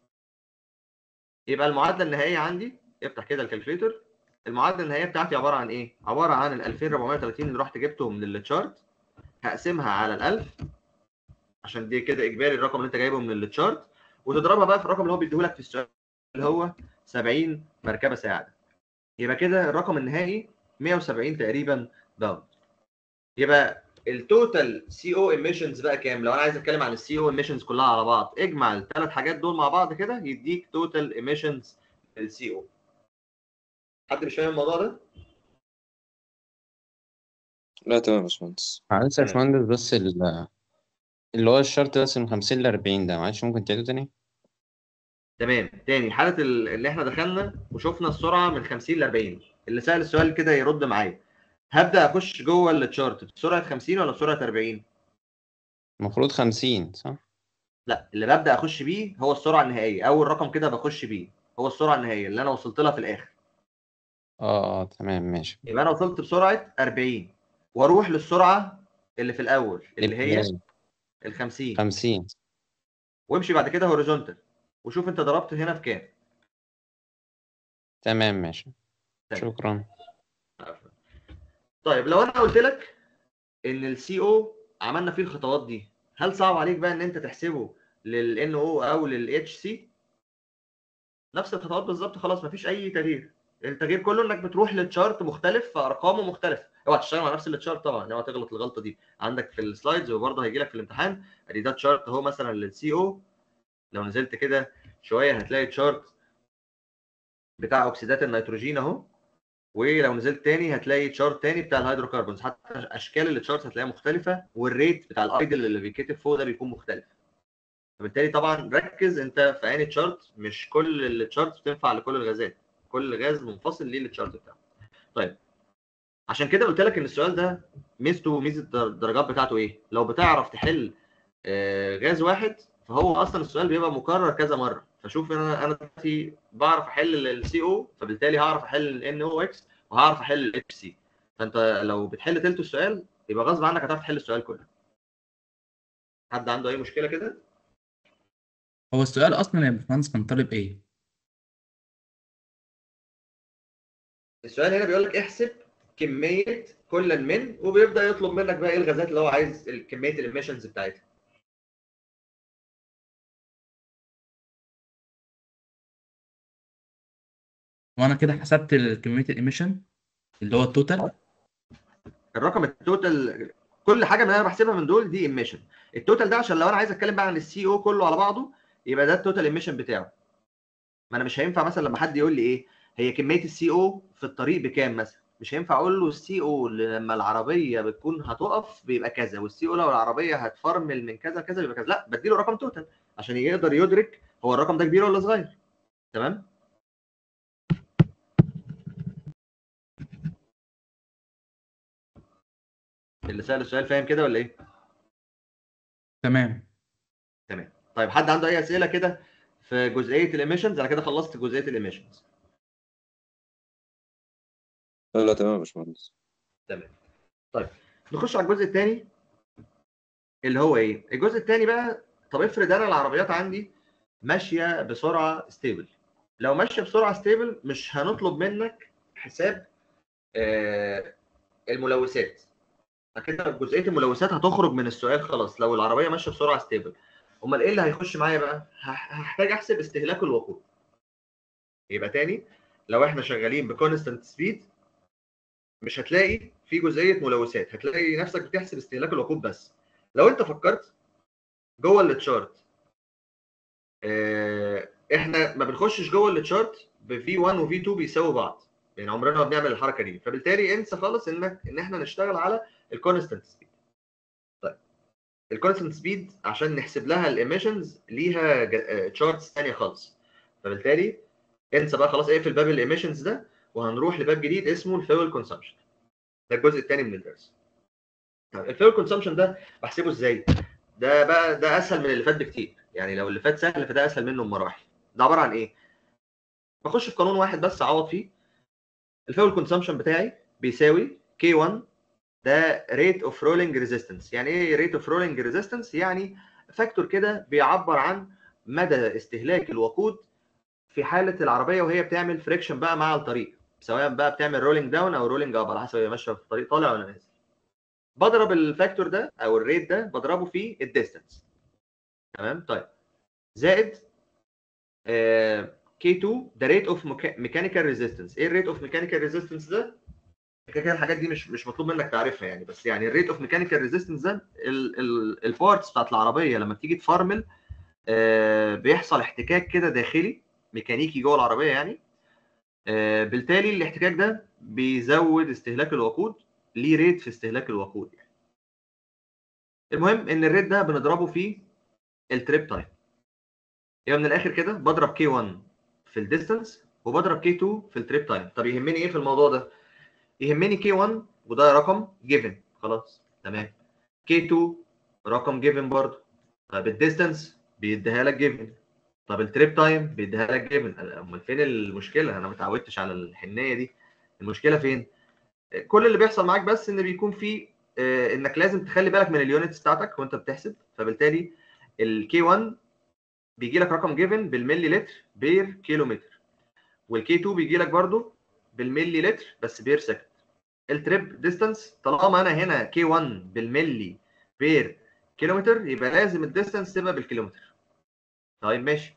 يبقى المعادله النهائيه عندي افتح كده الكالكوليتر المعادله النهائيه بتاعتي عباره عن ايه عباره عن ال 2430 اللي رحت جبته من التشارت هقسمها على ال 1000 عشان دي كده اجباري الرقم اللي انت جايبه من التشارت وتضربها بقى في الرقم اللي هو بيديهولك في السؤال اللي هو 70 مركبه ساعه يبقى كده الرقم النهائي 170 تقريبا باوند يبقى التوتال سي او ايميشنز بقى كام لو انا عايز اتكلم عن السي او ايميشنز كلها على بعض اجمع الثلاث حاجات دول مع بعض كده يديك توتال ايميشنز للسي او حد مش فاهم الموضوع ده لا تمام يا باشمهندس معلش يا تمام. باشمهندس بس ال- اللي هو الشرط بس من 50 ل 40 ده معلش ممكن تعيده تاني تمام تاني حاله ال- اللي احنا دخلنا وشفنا السرعه من 50 ل 40 اللي سال السؤال كده يرد معايا هبدا اخش جوه التشارت بسرعه 50 ولا بسرعه 40 المفروض 50 صح؟ لا اللي ببدا اخش بيه هو السرعه النهائيه اول رقم كده بخش بيه هو السرعه النهائيه اللي انا وصلت لها في الاخر اه اه تمام ماشي يبقى انا وصلت بسرعه 40 واروح للسرعه اللي في الاول اللي هي ال 50 50 وامشي بعد كده هوريزونتال وشوف انت ضربت هنا في كام تمام ماشي تمام. شكرا عفوا. طيب لو انا قلت لك ان السي او عملنا فيه الخطوات دي هل صعب عليك بقى ان انت تحسبه للان او او للاتش سي نفس الخطوات بالظبط خلاص مفيش اي تغيير التغيير كله انك بتروح للتشارت مختلف فارقامه مختلفه اوعى تشتغل على نفس التشارت طبعا اوعى تغلط الغلطه دي عندك في السلايدز وبرضه هيجي لك في الامتحان ادي ده تشارت اهو مثلا للسي او لو نزلت كده شويه هتلاقي تشارت بتاع اكسيدات النيتروجين اهو ولو نزلت تاني هتلاقي تشارت تاني بتاع الهيدروكربونز حتى اشكال التشارت هتلاقيها مختلفه والريت بتاع الايدل اللي بيتكتب فوق ده بيكون مختلف فبالتالي طبعا ركز انت في عين تشارت مش كل التشارت بتنفع لكل الغازات كل غاز منفصل ليه التشارت بتاعه طيب عشان كده قلت لك ان السؤال ده ميزته ميزه الدر- الدرجات بتاعته ايه لو بتعرف تحل آه، غاز واحد فهو اصلا السؤال بيبقى مكرر كذا مره فشوف انا انا دلوقتي بعرف احل السي او فبالتالي هعرف احل الان او اكس وهعرف احل الاتش سي فانت لو بتحل تلت السؤال يبقى غصب عنك هتعرف تحل السؤال كله حد عنده اي مشكله كده هو السؤال اصلا يا باشمهندس كان طالب ايه؟ السؤال هنا بيقول لك احسب كميه كل من وبيبدا يطلب منك بقى ايه الغازات اللي هو عايز ال- كميه الاميشنز بتاعتها وانا كده حسبت ال- كميه الايميشن اللي هو التوتال الرقم التوتال كل حاجه من اللي انا بحسبها من دول دي ايميشن التوتال ده عشان لو انا عايز اتكلم بقى عن السي او كله على بعضه يبقى ده التوتال ايميشن بتاعه ما انا مش هينفع مثلا لما حد يقول لي ايه هي كميه السي او في الطريق بكام مثلا مش هينفع اقول له السي او لما العربيه بتكون هتقف بيبقى كذا والسي او لو العربيه هتفرمل من كذا لكذا بيبقى كذا لا بديله رقم توتال عشان يقدر يدرك هو الرقم ده كبير ولا صغير تمام اللي سأل السؤال فاهم كده ولا ايه تمام طيب حد عنده اي اسئله كده في جزئيه الاميشنز انا كده خلصت جزئيه الاميشنز لا لا تمام يا باشمهندس نخش على الجزء الثاني اللي هو ايه الجزء الثاني بقى طب افرض انا العربيات عندي ماشيه بسرعه ستيبل لو ماشيه بسرعه ستيبل مش هنطلب منك حساب آه، الملوثات فكده جزئيه الملوثات هتخرج من السؤال خلاص لو العربيه ماشيه بسرعه ستيبل امال ايه اللي هيخش معايا بقى هح- هحتاج احسب استهلاك الوقود يبقى تاني لو احنا شغالين بكونستنت سبيد مش هتلاقي في جزئيه ملوثات هتلاقي نفسك بتحسب استهلاك الوقود بس لو انت فكرت جوه التشارت آه، احنا ما بنخشش جوه التشارت بفي 1 وفي 2 بيساووا بعض يعني عمرنا ما بنعمل الحركه دي فبالتالي انسى خالص انك ان احنا نشتغل على الكونستنت سبيد طيب الكونستنت سبيد عشان نحسب لها الايميشنز ليها تشارتس ثانيه خالص فبالتالي انسى بقى خلاص اقفل باب الايميشنز ده وهنروح لباب جديد اسمه الفيول كونسامشن ده الجزء الثاني من الدرس طيب الفيول كونسامشن ده بحسبه ازاي ده بقى ده اسهل من اللي فات بكتير يعني لو اللي فات سهل فده اسهل منه بمراحل ده عباره عن ايه بخش في قانون واحد بس اعوض فيه الفيول كونسامشن بتاعي بيساوي K1 ده ريت اوف رولينج ريزيستنس يعني ايه ريت اوف رولينج ريزيستنس يعني فاكتور كده بيعبر عن مدى استهلاك الوقود في حاله العربيه وهي بتعمل فريكشن بقى مع الطريق سواء بقى بتعمل رولينج داون او رولينج اب على حسب هي ماشيه في الطريق طالع ولا نازل بضرب الفاكتور ده او الريت ده بضربه في الديستنس تمام طيب زائد آه K2 ده ريت اوف ميكانيكال ريزيستنس ايه الريت اوف ميكانيكال ريزيستنس ده كده كده الحاجات دي مش مش مطلوب منك تعرفها يعني بس يعني الريت اوف ميكانيكال ريزيستنس ده البارتس بتاعت العربيه لما بتيجي تفرمل آه بيحصل احتكاك كده داخلي ميكانيكي جوه العربيه يعني آه بالتالي الاحتكاك ده بيزود استهلاك الوقود ليه ريت في استهلاك الوقود يعني المهم ان الريت ده بنضربه في التريب تايم يبقى من الاخر كده بضرب K1 في الديستانس وبضرب K2 في التريب تايم طب يهمني ايه في الموضوع ده يهمني K1 وده رقم جيفن خلاص تمام K2 رقم جيفن برضه طب الديستانس بيديها لك جيفن طب التريب تايم بيديها لك جيفن امال فين المشكله انا ما اتعودتش على الحنيه دي المشكله فين كل اللي بيحصل معاك بس ان بيكون في آه، انك لازم تخلي بالك من اليونتس بتاعتك وانت بتحسب فبالتالي الكي 1 بيجي لك رقم جيفن بالملي لتر بير كيلومتر والكي 2 بيجي لك برضو بالملي لتر بس بير سكند التريب ديستانس طالما انا هنا كي 1 بالملي بير كيلومتر يبقى لازم الديستانس تبقى بالكيلومتر طيب ماشي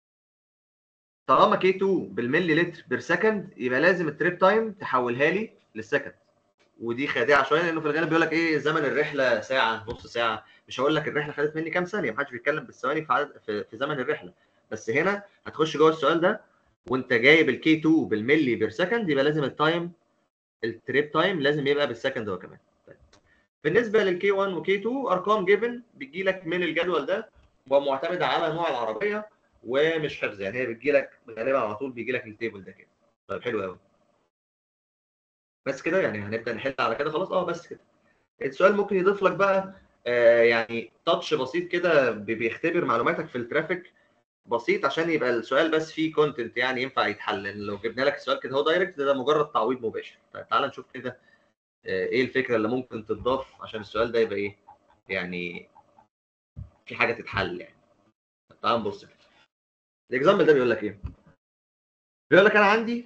طالما كي 2 بالملي لتر بير سكند يبقى لازم التريب تايم تحولها لي للسكند ودي خادعه شويه لانه في الغالب بيقول لك ايه زمن الرحله ساعه نص ساعه مش هقول لك الرحله خدت مني كام ثانيه محدش بيتكلم بالثواني في, عدد في, في زمن الرحله بس هنا هتخش جوه السؤال ده وانت جايب الكي 2 بالملي بير سكند يبقى لازم التايم التريب تايم لازم يبقى بالسكند هو كمان طيب. بالنسبه للكي 1 وكي 2 ارقام جيفن بتجي لك من الجدول ده ومعتمده على نوع العربيه ومش حفظ يعني هي بتجي لك غالبا على طول بيجي لك التيبل ده كده طيب حلو قوي بس كده يعني هنبدا نحل على كده خلاص اه بس كده السؤال ممكن يضيف لك بقى آه يعني تاتش بسيط كده بي- بيختبر معلوماتك في الترافيك بسيط عشان يبقى السؤال بس فيه كونتنت يعني ينفع يتحل لان لو جبنا لك السؤال كده هو دايركت ده, ده مجرد تعويض مباشر طيب تعال نشوف كده آه ايه الفكره اللي ممكن تضاف عشان السؤال ده يبقى ايه يعني في حاجه تتحل يعني طب تعال نبص كده الاكزامبل ده بيقول لك ايه بيقول لك انا عندي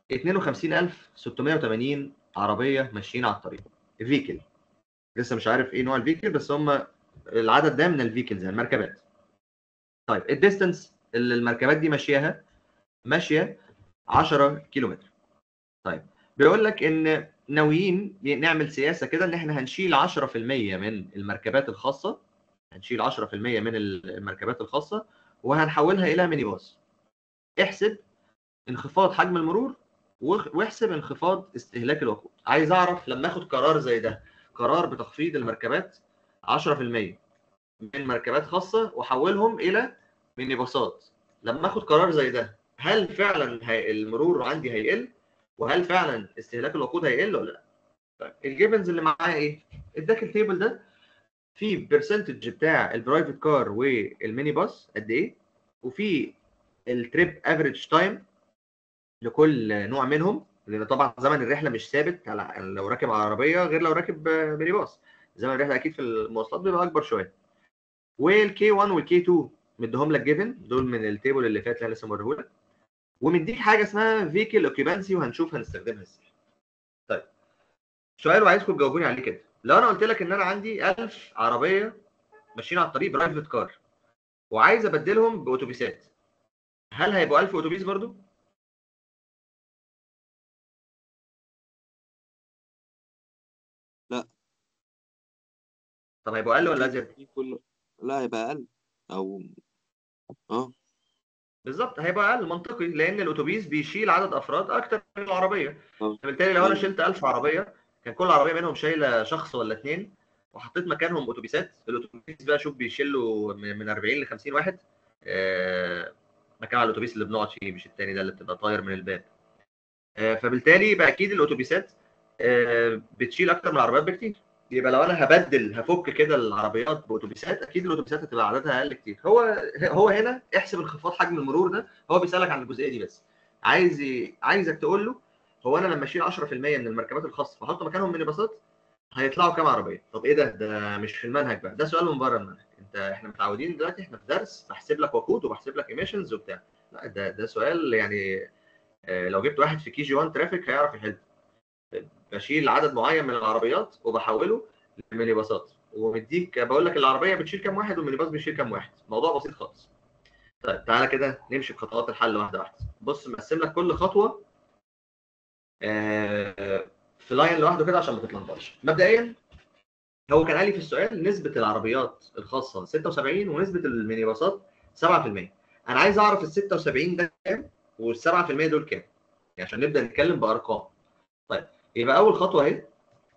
52680 عربيه ماشيين على الطريق فيكل لسه مش عارف ايه نوع الفيكل بس هم العدد ده من الفيكلز يعني المركبات طيب الديستنس اللي المركبات دي ماشياها ماشيه 10 كيلومتر طيب بيقول لك ان ناويين نعمل سياسه كده ان احنا هنشيل 10% من المركبات الخاصه هنشيل 10% من المركبات الخاصه وهنحولها الى ميني باص احسب انخفاض حجم المرور واخ- واحسب انخفاض استهلاك الوقود عايز اعرف لما اخد قرار زي ده قرار بتخفيض المركبات 10% من مركبات خاصه واحولهم الى ميني باصات لما اخد قرار زي ده هل فعلا هي المرور عندي هيقل وهل فعلا استهلاك الوقود هيقل ولا لا طيب الجيفنز اللي معايا ايه اداك التيبل ده في برسنتج بتاع البرايفت كار والميني باص قد ايه وفي التريب افريج تايم لكل نوع منهم لان طبعا زمن الرحله مش ثابت على لو راكب عربيه غير لو راكب آه، ميني باص زمن الرحله اكيد في المواصلات بيبقى اكبر شويه والكي 1 والكي 2 مديهم لك جيفن دول من التيبل اللي فات اللي انا لسه موريهولك ومديك حاجه اسمها فيكل اوكيبانسي وهنشوف هنستخدمها ازاي طيب سؤال وعايزكم تجاوبوني عليه كده لو انا قلت لك ان انا عندي 1000 عربيه ماشيين على الطريق برايفت كار وعايز ابدلهم باوتوبيسات هل هيبقوا 1000 اتوبيس برضو لا. طب هيبقوا اقل ولا ازيد في كله لا هيبقى اقل او اه بالظبط هيبقى اقل منطقي لان الاتوبيس بيشيل عدد افراد اكتر من العربيه آه. فبالتالي لو انا أيوة. شلت 1000 عربيه كان كل عربيه منهم شايله شخص ولا اثنين وحطيت مكانهم اتوبيسات الاتوبيس بقى شوف بيشيلوا من من 40 ل 50 واحد آه، مكان على الاتوبيس اللي بنقعد فيه مش التاني ده اللي بتبقى طاير من الباب آه، فبالتالي يبقى اكيد الاتوبيسات آه، بتشيل اكتر من العربيات بكتير يبقى لو انا هبدل هفك كده العربيات باتوبيسات اكيد الاتوبيسات هتبقى عددها اقل كتير هو هو هنا احسب انخفاض حجم المرور ده هو بيسالك عن الجزئيه دي بس عايز ي- عايزك تقول له هو انا لما اشيل 10% من المركبات الخاصه واحط مكانهم ميني باصات هيطلعوا كام عربيه طب ايه ده ده مش في المنهج بقى ده سؤال من بره المنهج انت احنا متعودين دلوقتي احنا في درس بحسب لك وقود وبحسب لك ايميشنز وبتاع لا ده ده سؤال يعني آه، لو جبت واحد في كي جي 1 ترافيك هيعرف يحل بشيل عدد معين من العربيات وبحوله لميني باصات ومديك بقول لك العربيه بتشيل كام واحد والميني باص بيشيل كام واحد موضوع بسيط خالص طيب تعالى كده نمشي بخطوات الحل واحده واحده بص مقسم لك كل خطوه آه، في لاين لوحده كده عشان ما تتلخبطش مبدئيا هو كان قال لي في السؤال نسبه العربيات الخاصه 76 ونسبه الميني باصات 7% انا عايز اعرف ال 76 ده كام وال 7% دول كام يعني عشان نبدا نتكلم بارقام طيب يبقى اول خطوه اهي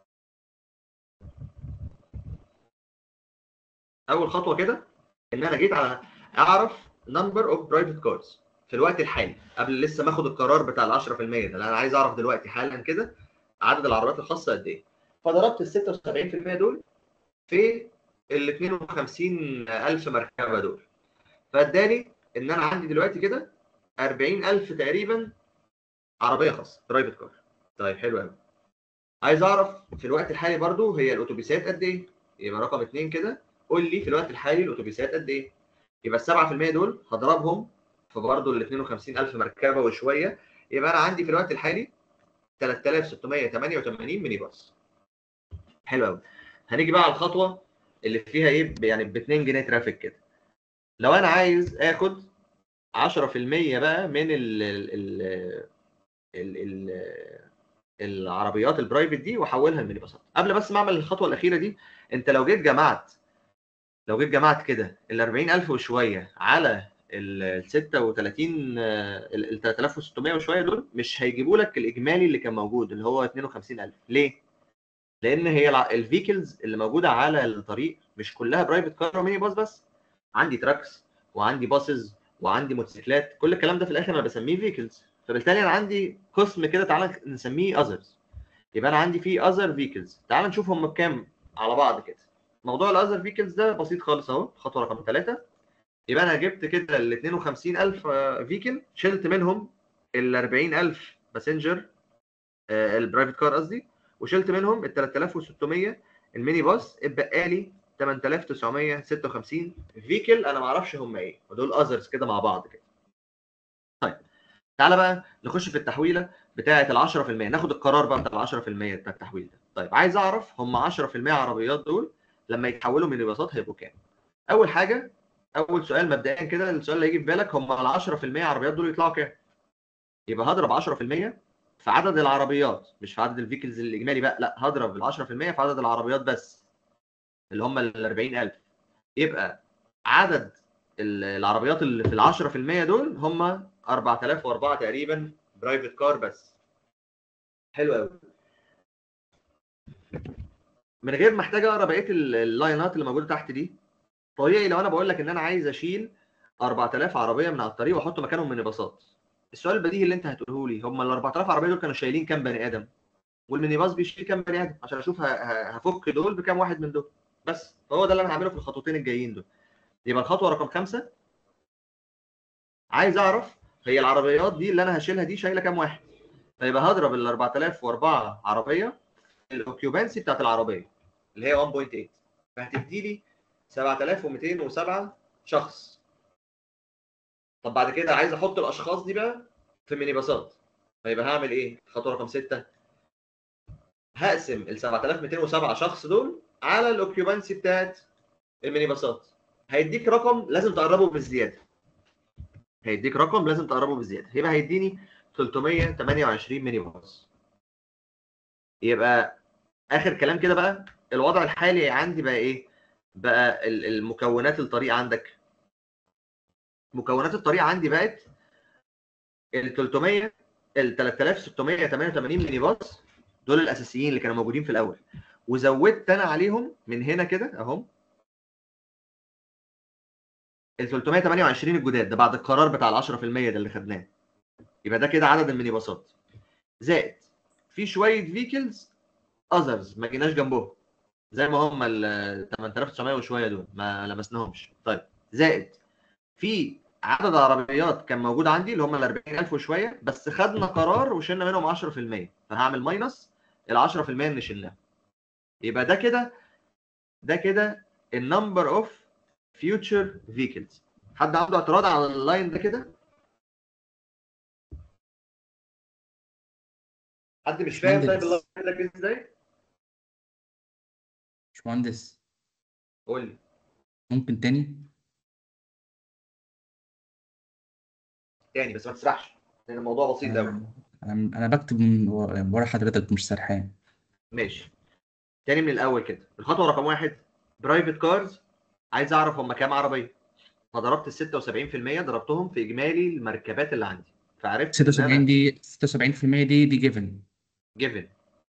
اول خطوه كده ان انا جيت على اعرف نمبر اوف برايفت كارز في الوقت الحالي قبل لسه ما اخد القرار بتاع ال 10% ده لأن انا عايز اعرف دلوقتي حالا كده عدد العربيات الخاصه قد ايه فضربت ال 76% دول في ال 52000 مركبه دول فاداني ان انا عندي دلوقتي كده 40000 تقريبا عربيه خاصه برايفت كار طيب حلو قوي عايز اعرف في الوقت الحالي برضو هي الاتوبيسات قد ايه يبقى رقم اتنين كده قول لي في الوقت الحالي الاتوبيسات قد ايه يبقى ال 7% دول هضربهم في برضه ال 52000 مركبه وشويه يبقى انا عندي في الوقت الحالي 3688 ميني باص حلو قوي هنيجي بقى على الخطوه اللي فيها ايه ب- يعني ب 2 جنيه ترافيك كده لو انا عايز اخد 10% بقى من ال ال ال ال ال العربيات البرايفت دي واحولها لميني باصات قبل بس ما اعمل الخطوه الاخيره دي انت لو جيت جمعت لو جيت جمعت كده ال 40000 وشويه على ال 36 آه، ال ال 3600 وشويه دول مش هيجيبوا لك الاجمالي اللي كان موجود اللي هو 52000 ليه؟ لان هي الفيكلز اللي موجوده على الطريق مش كلها برايفت كار وميني باص بس عندي تراكس وعندي باسز وعندي موتوسيكلات كل الكلام ده في الاخر انا بسميه فيكلز فبالتالي انا عندي قسم كده تعالى نسميه اذرز يبقى انا عندي فيه اذر فيكلز تعال نشوف هم بكام على بعض كده موضوع الاذر فيكلز ده بسيط خالص اهو خطوه رقم ثلاثة يبقى انا جبت كده ال 52000 فيكل شلت منهم ال 40000 باسنجر البرايفت كار قصدي وشلت منهم ال 3600 الميني باص اتبقى لي 8956 فيكل انا ما اعرفش هم ايه ودول اذرز كده مع بعض كده طيب تعالى بقى نخش في التحويله بتاعه ال 10% ناخد القرار بقى بتاع ال 10% بتاع التحويل ده طيب عايز اعرف هم 10% عربيات دول لما يتحولوا من باصات هيبقوا كام اول حاجه اول سؤال مبدئيا كده السؤال اللي هيجي في بالك هم ال 10% عربيات دول يطلعوا كام يبقى هضرب 10% في عدد العربيات مش في عدد الفيكلز الاجمالي بقى لا هضرب ال 10% في عدد العربيات بس اللي هم ال 40000 يبقى عدد ال- العربيات اللي في ال 10% دول هم 4004 تقريبا برايفت كار بس حلو قوي من غير ما احتاج اقرا بقيه ال- اللاينات اللي موجوده تحت دي طبيعي لو انا بقول لك ان انا عايز اشيل 4000 عربيه من على الطريق واحط مكانهم ميني باصات السؤال البديهي اللي انت هتقوله لي هم ال 4000 عربيه دول كانوا شايلين كام بني ادم والميني باص بيشيل كام بني ادم عشان اشوف ه- ه- هفك دول بكام واحد من دول بس فهو ده اللي انا هعمله في الخطوتين الجايين دول يبقى الخطوه رقم خمسة عايز اعرف هي العربيات دي اللي انا هشيلها دي شايله كام واحد فيبقى هضرب ال 4004 عربيه في الاوكيوبانسي بتاعت العربيه اللي هي 1.8 فهتدي لي 7207 شخص طب بعد كده عايز احط الاشخاص دي بقى في الميني باصات فيبقى هعمل ايه خطوه رقم 6 هقسم ال 7207 شخص دول على الاوكيوبانسي بتاعت الميني باصات هيديك رقم لازم تقربه بالزياده هيديك رقم لازم تقربه بالزياده يبقى هيديني 328 ميني باص يبقى اخر كلام كده بقى الوضع الحالي عندي بقى ايه بقى ال- المكونات الطريق عندك مكونات الطريق عندي بقت ال 300 ال 3688 ميني باص دول الاساسيين اللي كانوا موجودين في الاول وزودت انا عليهم من هنا كده اهم ال 328 الجداد ده بعد القرار بتاع ال 10% ده اللي خدناه يبقى ده كده عدد الميني باصات زائد في شويه فيكلز اذرز ما جيناش جنبهم زي ما هم ال 8900 وشويه دول ما لمسناهمش طيب زائد في عدد عربيات كان موجود عندي اللي هم ال 40000 وشويه بس خدنا قرار وشلنا منهم 10% فهعمل ماينس ال 10% اللي شلناها يبقى ده كده ده كده النمبر اوف فيوتشر فيكلز حد عنده اعتراض على اللاين ده كده حد مش فاهم طيب مهندس. اللاين ده كده ازاي باشمهندس قول لي ممكن تاني تاني بس ما تسرحش لان الموضوع بسيط قوي انا أنا- أنا بكتب من ورا ورا حضرتك مش سرحان ماشي تاني من الاول كده الخطوه رقم واحد برايفت كارز عايز اعرف هم كام عربيه فضربت ال 76% ضربتهم في اجمالي المركبات اللي عندي فعرفت 76 دي 76% دي دي جيفن جيفن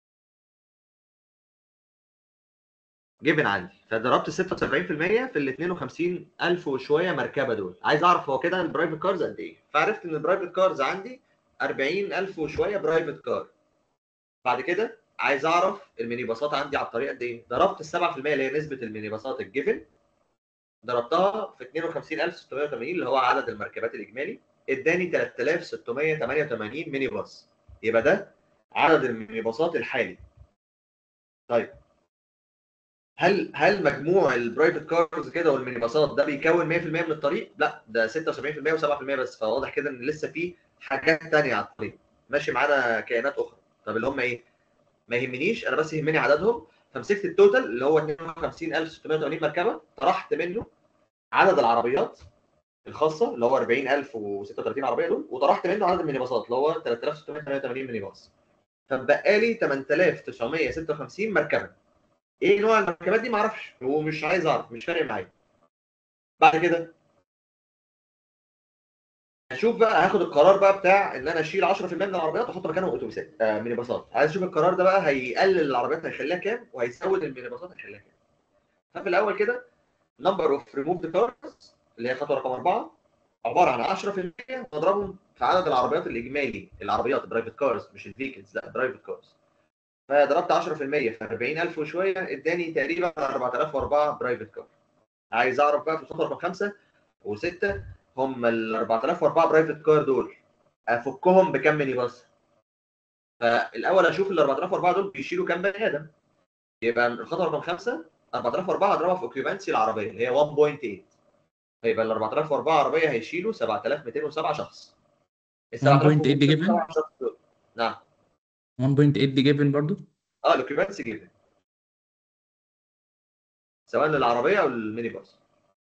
جيفن عندي فضربت ال 76% في ال 52000 وشويه مركبه دول عايز اعرف هو كده البرايفت كارز قد ايه فعرفت ان البرايفت كارز عندي 40000 وشويه برايفت كار بعد كده عايز اعرف الميني باصات عندي على الطريق قد ايه ضربت ال 7% اللي هي نسبه الميني باصات الجيفن ضربتها في 52680 اللي هو عدد المركبات الاجمالي اداني 3688 ميني باص يبقى ده عدد الميني باصات الحالي طيب هل هل مجموع البرايفت كارز كده والميني باصات ده بيكون 100% من الطريق؟ لا ده 76% و7% بس فواضح كده ان لسه في حاجات تانية على الطريق ماشي معانا كائنات اخرى طب اللي هم ايه؟ ما يهمنيش انا بس يهمني عددهم فمسكت التوتال اللي هو 52680 مركبه طرحت منه عدد العربيات الخاصه اللي هو 40036 عربيه دول وطرحت منه عدد الميني باصات اللي هو 3688 ميني باص فبقى لي 8956 مركبه ايه نوع المركبات دي ما اعرفش ومش عايز اعرف مش فارق معايا بعد كده هشوف بقى هاخد القرار بقى بتاع ان انا اشيل 10% من العربيات واحط مكانهم اتوبيسات آه ميني باصات عايز اشوف القرار ده بقى هيقلل العربيات هيخليها كام وهيزود الميني باصات هيخليها كام ففي الاول كده نمبر اوف ريموفد كارز اللي هي خطوه رقم اربعه عباره عن 10% مضربهم في عدد العربيات الاجمالي العربيات برايفت كارز مش الفيكلز لا برايفت كارز فضربت 10% في 40000 وشويه اداني تقريبا 4004 برايفت كار عايز اعرف بقى في الخطوه رقم خمسه وسته هم ال 4004 برايفت كار دول افكهم بكام ميني باص فالاول اشوف ال 4004 دول بيشيلوا كام بني ادم يبقى الخطوه رقم خمسه 4004 اضربها في اوكيوبانسي العربيه اللي هي 1.8 فيبقى ال 4004 عربيه هيشيلوا 7207 شخص ال 1.8 دي 7207 given؟ شخص دول. نعم 1.8 دي جيفن برضو اه الاوكيوبانسي جيفن سواء للعربيه او للميني باص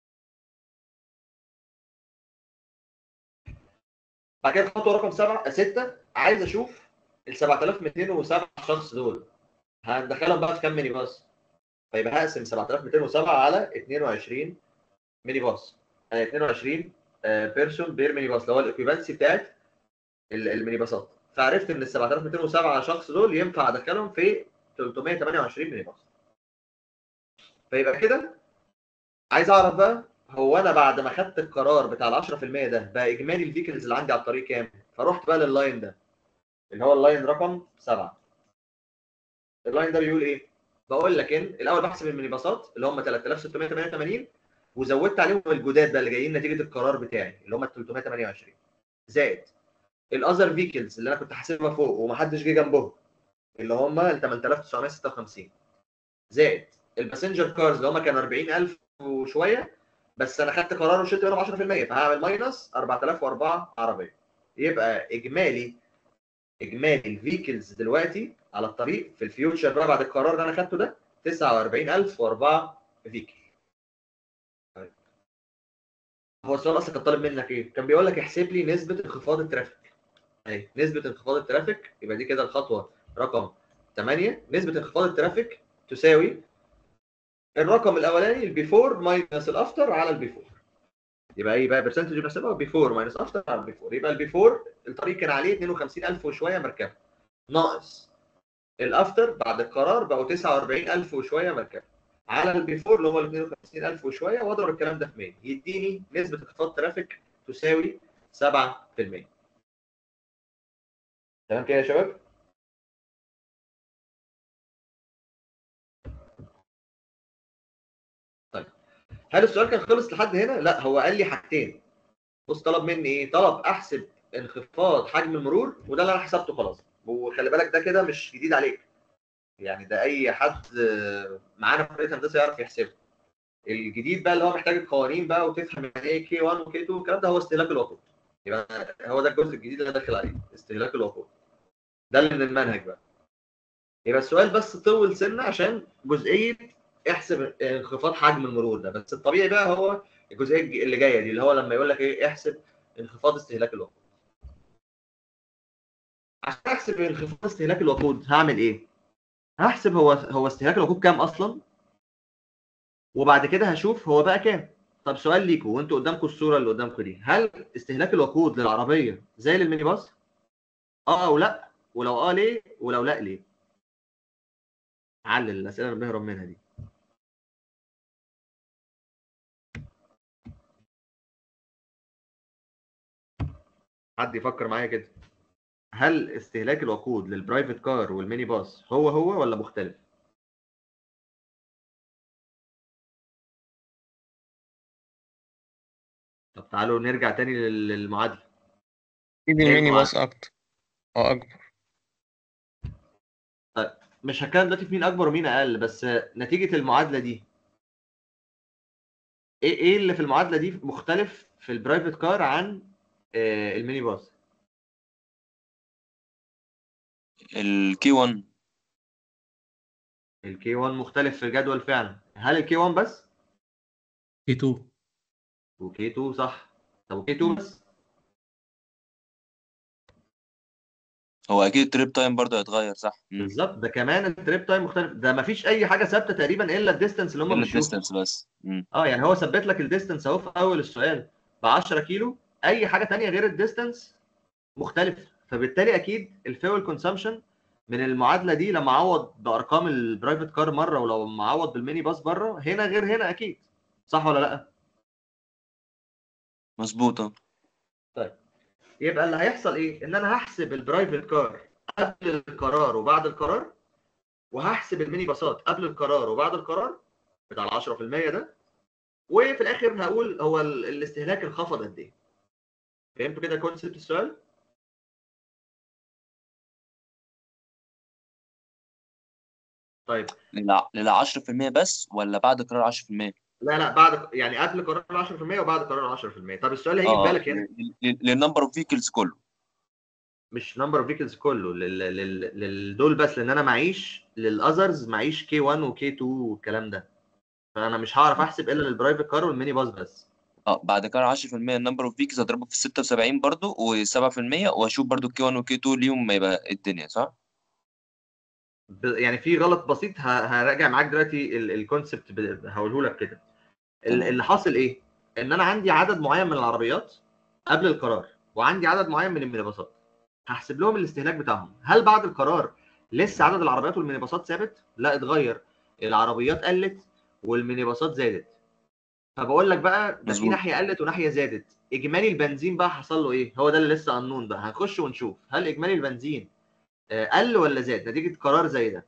بعد كده خطوه رقم سبعه سته عايز اشوف ال 7207 شخص دول هندخلهم بقى في كام ميني باص فيبقى هقسم 7207 على 22 ميني باص يعني 22 بيرسون بير ميني باص اللي هو الاوكيوبانسي بتاعت ال- الميني باصات فعرفت ان ال 7207 شخص دول ينفع ادخلهم في 328 ميني باص فيبقى كده عايز اعرف بقى هو انا بعد ما خدت القرار بتاع ال 10% ده بقى اجمالي الفيكلز اللي عندي على الطريق كام؟ فرحت بقى لللاين ده اللي هو اللاين رقم 7 اللاين ده بيقول ايه؟ بقول لك ان الاول بحسب الميني باصات اللي هم 3688 وزودت عليهم الجداد بقى اللي جايين نتيجه القرار بتاعي اللي هم ال 328 زائد الاذر فيكلز اللي انا كنت حاسبها فوق ومحدش جه جنبهم اللي هم ال 8956 زائد الباسنجر كارز اللي هم كانوا 40000 وشويه بس انا خدت قرار وشلت منهم 10% فهعمل ماينس 4004 عربيه يبقى اجمالي اجمالي الفيكلز دلوقتي على الطريق في الفيوتشر بقى بعد القرار اللي انا خدته ده 49004 فيكل طيب. هو السؤال اصلا كان طالب منك ايه؟ كان بيقول لك احسب لي نسبه انخفاض الترافيك اهي نسبه انخفاض الترافيك يبقى دي كده الخطوه رقم 8 نسبه انخفاض الترافيك تساوي الرقم الاولاني البيفور ماينس الافتر على البيفور يبقى ايه بقى برسنتج بنحسبها بيفور ماينس افتر على البيفور يبقى البيفور الطريق كان عليه 52000 وشويه مركبه ناقص الافتر بعد القرار بقوا 49000 وشويه مركبه على البيفور اللي هو ال 52000 وشويه واضرب الكلام ده في 100 يديني نسبه انخفاض ترافيك تساوي 7% تمام كده يا شباب؟ طيب هل السؤال كان خلص لحد هنا؟ لا هو قال لي حاجتين بص طلب مني ايه؟ طلب احسب انخفاض حجم المرور وده اللي انا حسبته خلاص وخلي بالك ده كده مش جديد عليك يعني ده اي حد آه، معانا في كليه هندسه يعرف يحسبه الجديد بقى اللي هو محتاج القوانين بقى وتفهم يعني ايه كي 1 وكي 2 والكلام ده هو استهلاك الوقود يبقى هو ده الجزء الجديد اللي انا داخل عليه استهلاك الوقود ده اللي من المنهج بقى يبقى السؤال بس طول سنه عشان جزئيه احسب انخفاض حجم المرور ده بس الطبيعي بقى هو الجزئيه الج- اللي جايه دي اللي هو لما يقول لك ايه احسب انخفاض استهلاك الوقود عشان احسب انخفاض استهلاك الوقود هعمل ايه هحسب هو هو استهلاك الوقود كام اصلا وبعد كده هشوف هو بقى كام طب سؤال ليكوا وانتوا قدامكم الصوره اللي قدامكم دي هل استهلاك الوقود للعربيه زي للميني باص اه او لا ولو اه ليه ولو لا ليه علل الاسئله اللي بنهرب منها دي حد يفكر معايا كده هل استهلاك الوقود للبرايفت كار والميني باص هو هو ولا مختلف طب تعالوا نرجع تاني لل- للمعادله اكيد إيه الميني المعادلة؟ باص اكتر اه اكبر مش هتكلم دلوقتي في مين اكبر ومين اقل بس نتيجه المعادله دي ايه ايه اللي في المعادله دي مختلف في البرايفت كار عن آه، الميني باص الكي 1 الكي 1 مختلف في الجدول فعلا هل الكي 1 بس كي 2 وكي 2 صح طب وكي 2 بس هو اكيد التريب تايم برضه هيتغير صح مم. بالظبط ده كمان التريب تايم مختلف ده ما فيش اي حاجه ثابته تقريبا الا الديستنس اللي هم الا مشوه الديستنس بس مم. اه يعني هو ثبت لك الديستنس اهو في اول السؤال ب 10 كيلو اي حاجه تانية غير الديستنس مختلف فبالتالي اكيد الفيول كونسامشن من المعادله دي لما اعوض بارقام البرايفت كار مره ولو ما اعوض بالميني باص بره هنا غير هنا اكيد صح ولا لا مظبوطه يبقى اللي هيحصل ايه ان انا هحسب البرايفت كار قبل القرار وبعد القرار وهحسب الميني باصات قبل القرار وبعد القرار بتاع ال 10% ده وفي الاخر هقول هو ال- الاستهلاك انخفض قد ايه فهمتوا كده كونسيبت السؤال طيب لل لل 10% بس ولا بعد قرار 10%؟ لا لا بعد يعني قبل قرار ال 10% وبعد قرار ال 10% طب السؤال اللي هيجي في اه بالك هنا للنمبر اوف فيكلز كله مش نمبر اوف فيكلز كله لل... لل... لل... دول بس لان انا معيش للاذرز معيش كي 1 وكي 2 والكلام ده فانا مش هعرف احسب الا للبرايفت كار والميني باص بس اه بعد قرار 10% النمبر اوف فيكلز هضربه في 76 برضه و7% واشوف برضه كي 1 وكي 2 ليهم ما يبقى الدنيا صح؟ ب... يعني في غلط بسيط ه... هراجع معاك دلوقتي ال- الكونسبت ب... هقوله لك كده ال- تمام. اللي حاصل ايه ان انا عندي عدد معين من العربيات قبل القرار وعندي عدد معين من المينيباصات هحسب لهم الاستهلاك بتاعهم هل بعد القرار لسه عدد العربيات والمينيباصات ثابت لا اتغير العربيات قلت والمينيباصات زادت فبقول لك بقى ده في مظبوط. ناحيه قلت وناحيه زادت اجمالي البنزين بقى حصل له ايه هو ده اللي لسه قانون بقى هنخش ونشوف هل اجمالي البنزين آه، قل ولا زاد نتيجه قرار زي ده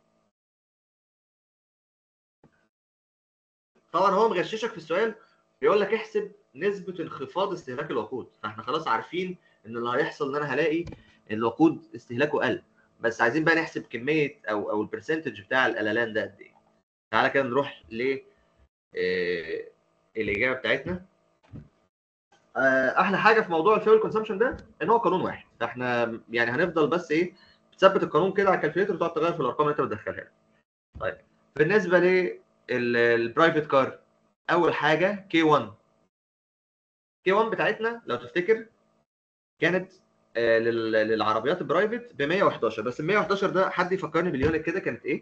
طبعا هو مغششك في السؤال بيقول لك احسب نسبه انخفاض استهلاك الوقود فاحنا خلاص عارفين ان اللي هيحصل ان انا هلاقي الوقود استهلاكه قل بس عايزين بقى نحسب كميه او او البرسنتج بتاع القللان ده قد ايه تعالى كده نروح ل آه، الاجابه بتاعتنا آه، احلى حاجه في موضوع الفيول كونسامشن ده ان هو قانون واحد فاحنا يعني هنفضل بس ايه تثبت القانون كده على الكالكوليتر وتقعد تغير في الارقام اللي انت بتدخلها له. طيب بالنسبه للبرايفت كار اول حاجه كي 1 كي 1 بتاعتنا لو تفتكر كانت آه، لل- للعربيات البرايفت ب 111 بس ال 111 ده حد يفكرني باليونت كده كانت ايه؟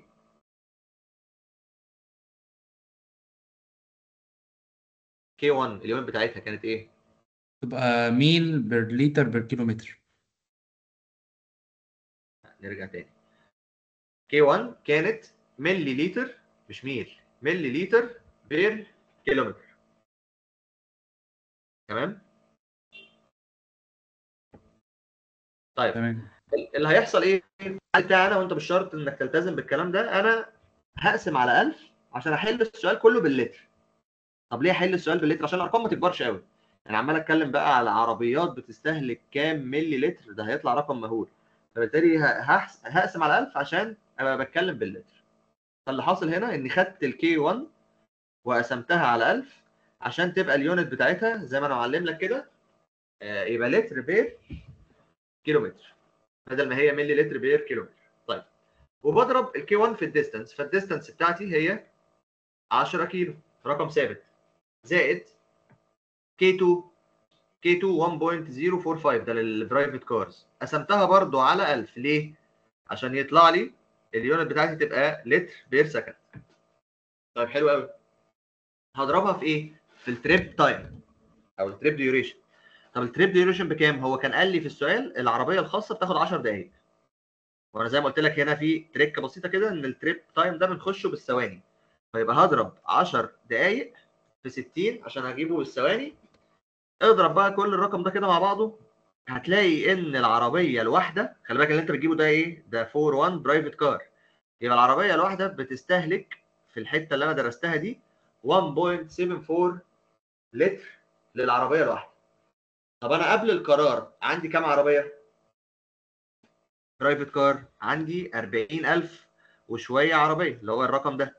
كي 1 اليونت بتاعتها كانت ايه؟ تبقى ميل بير لتر بير كيلومتر نرجع تاني كي 1 كانت ملي لتر مش ميل ملي لتر بير كيلومتر تمام طيب تمام اللي هيحصل ايه بتاعنا وانت مش شرط انك تلتزم بالكلام ده انا هقسم على 1000 عشان احل السؤال كله باللتر طب ليه احل السؤال باللتر عشان الارقام ما تكبرش قوي انا عمال اتكلم بقى على عربيات بتستهلك كام ملي لتر ده هيطلع رقم مهول فبالتالي ه- هحس- هقسم على 1000 عشان ابقى بتكلم باللتر فاللي حاصل هنا اني خدت الكي 1 وقسمتها على 1000 عشان تبقى اليونت بتاعتها زي ما انا معلم لك كده آه، يبقى لتر بير كيلومتر بدل ما هي ملي لتر بير كيلومتر طيب وبضرب الكي 1 في الديستانس فالديستانس بتاعتي هي 10 كيلو رقم ثابت زائد كي 2 كي 2 1.045 ده للبرايفت كارز قسمتها برضو على 1000 ليه؟ عشان يطلع لي اليونت بتاعتي تبقى لتر بير سكند طيب حلو قوي هضربها في ايه؟ في التريب تايم او التريب ديوريشن طب التريب ديوريشن بكام؟ هو كان قال لي في السؤال العربيه الخاصه بتاخد 10 دقائق وانا زي ما قلت لك هنا في تريكه بسيطه كده ان التريب تايم ده بنخشه بالثواني فيبقى هضرب 10 دقائق في 60 عشان اجيبه بالثواني اضرب بقى كل الرقم ده كده مع بعضه هتلاقي ان العربيه الواحده خلي بالك اللي انت بتجيبه ده ايه؟ ده 4 1 برايفت كار يبقى العربيه الواحده بتستهلك في الحته اللي انا درستها دي 1.74 لتر للعربيه الواحده طب انا قبل القرار عندي كام عربيه؟ برايفت كار عندي 40000 وشويه عربيه اللي هو الرقم ده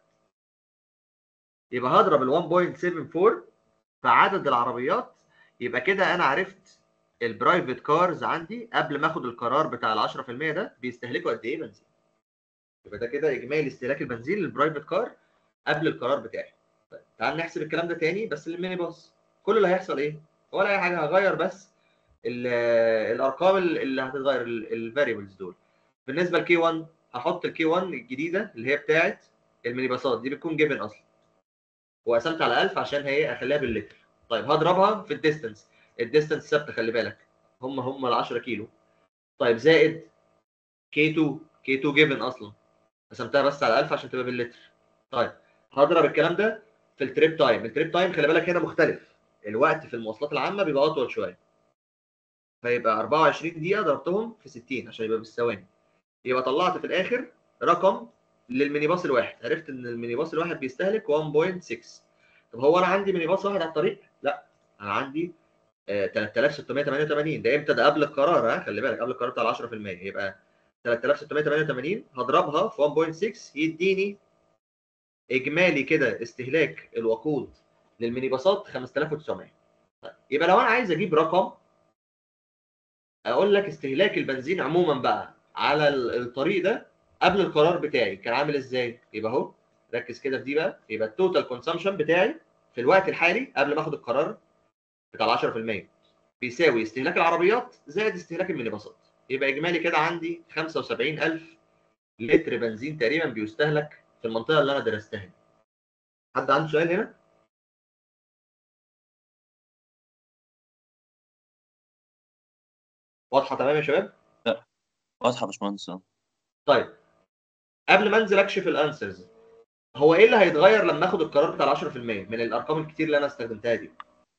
يبقى هضرب ال 1.74 في عدد العربيات يبقى كده انا عرفت البرايفت كارز عندي قبل ما اخد القرار بتاع ال 10% ده بيستهلكوا قد ايه بنزين يبقى ده كده اجمالي استهلاك البنزين للبرايفت كار قبل القرار بتاعي طيب تعال نحسب الكلام ده تاني بس للميني باص كل اللي هيحصل ايه ولا اي حاجه هغير بس ال- الارقام اللي هتتغير الفاريبلز دول بالنسبه لكي 1 هحط الكي 1 الجديده اللي هي بتاعه الميني باصات دي بتكون جيفن اصلا وقسمت على 1000 عشان هي اخليها باللتر طيب هضربها في الديستنس الديستنس ثابته خلي بالك هم هم ال 10 كيلو طيب زائد كي 2 كي 2 جيفن اصلا قسمتها بس على 1000 عشان تبقى باللتر طيب هضرب الكلام ده في التريب تايم التريب تايم خلي بالك هنا مختلف الوقت في المواصلات العامه بيبقى اطول شويه فيبقى 24 دقيقه ضربتهم في 60 عشان يبقى بالثواني يبقى طلعت في الاخر رقم للميني باص الواحد عرفت ان الميني باص الواحد بيستهلك 1.6 طب هو انا عندي ميني باص واحد على الطريق لا انا عندي آه 3688 ده امتى ده قبل القرار ها خلي بالك قبل القرار بتاع ال 10% يبقى 3688 هضربها في 1.6 يديني اجمالي كده استهلاك الوقود للميني باصات 5900 طيب يبقى لو انا عايز اجيب رقم اقول لك استهلاك البنزين عموما بقى على ال- الطريق ده قبل القرار بتاعي كان عامل ازاي يبقى اهو ركز كده في دي بقى يبقى التوتال كونسامشن بتاعي في الوقت الحالي قبل ما اخد القرار بتاع ال 10% بيساوي استهلاك العربيات زائد استهلاك الميني باصات يبقى اجمالي كده عندي 75000 لتر بنزين تقريبا بيستهلك في المنطقه اللي انا درستها دي. حد عنده سؤال هنا؟ واضحه تمام يا شباب؟ واضحه يا باشمهندس اه طيب قبل ما انزل اكشف الانسرز هو ايه اللي هيتغير لما اخد القرار بتاع ال 10% من الارقام الكتير اللي انا استخدمتها دي؟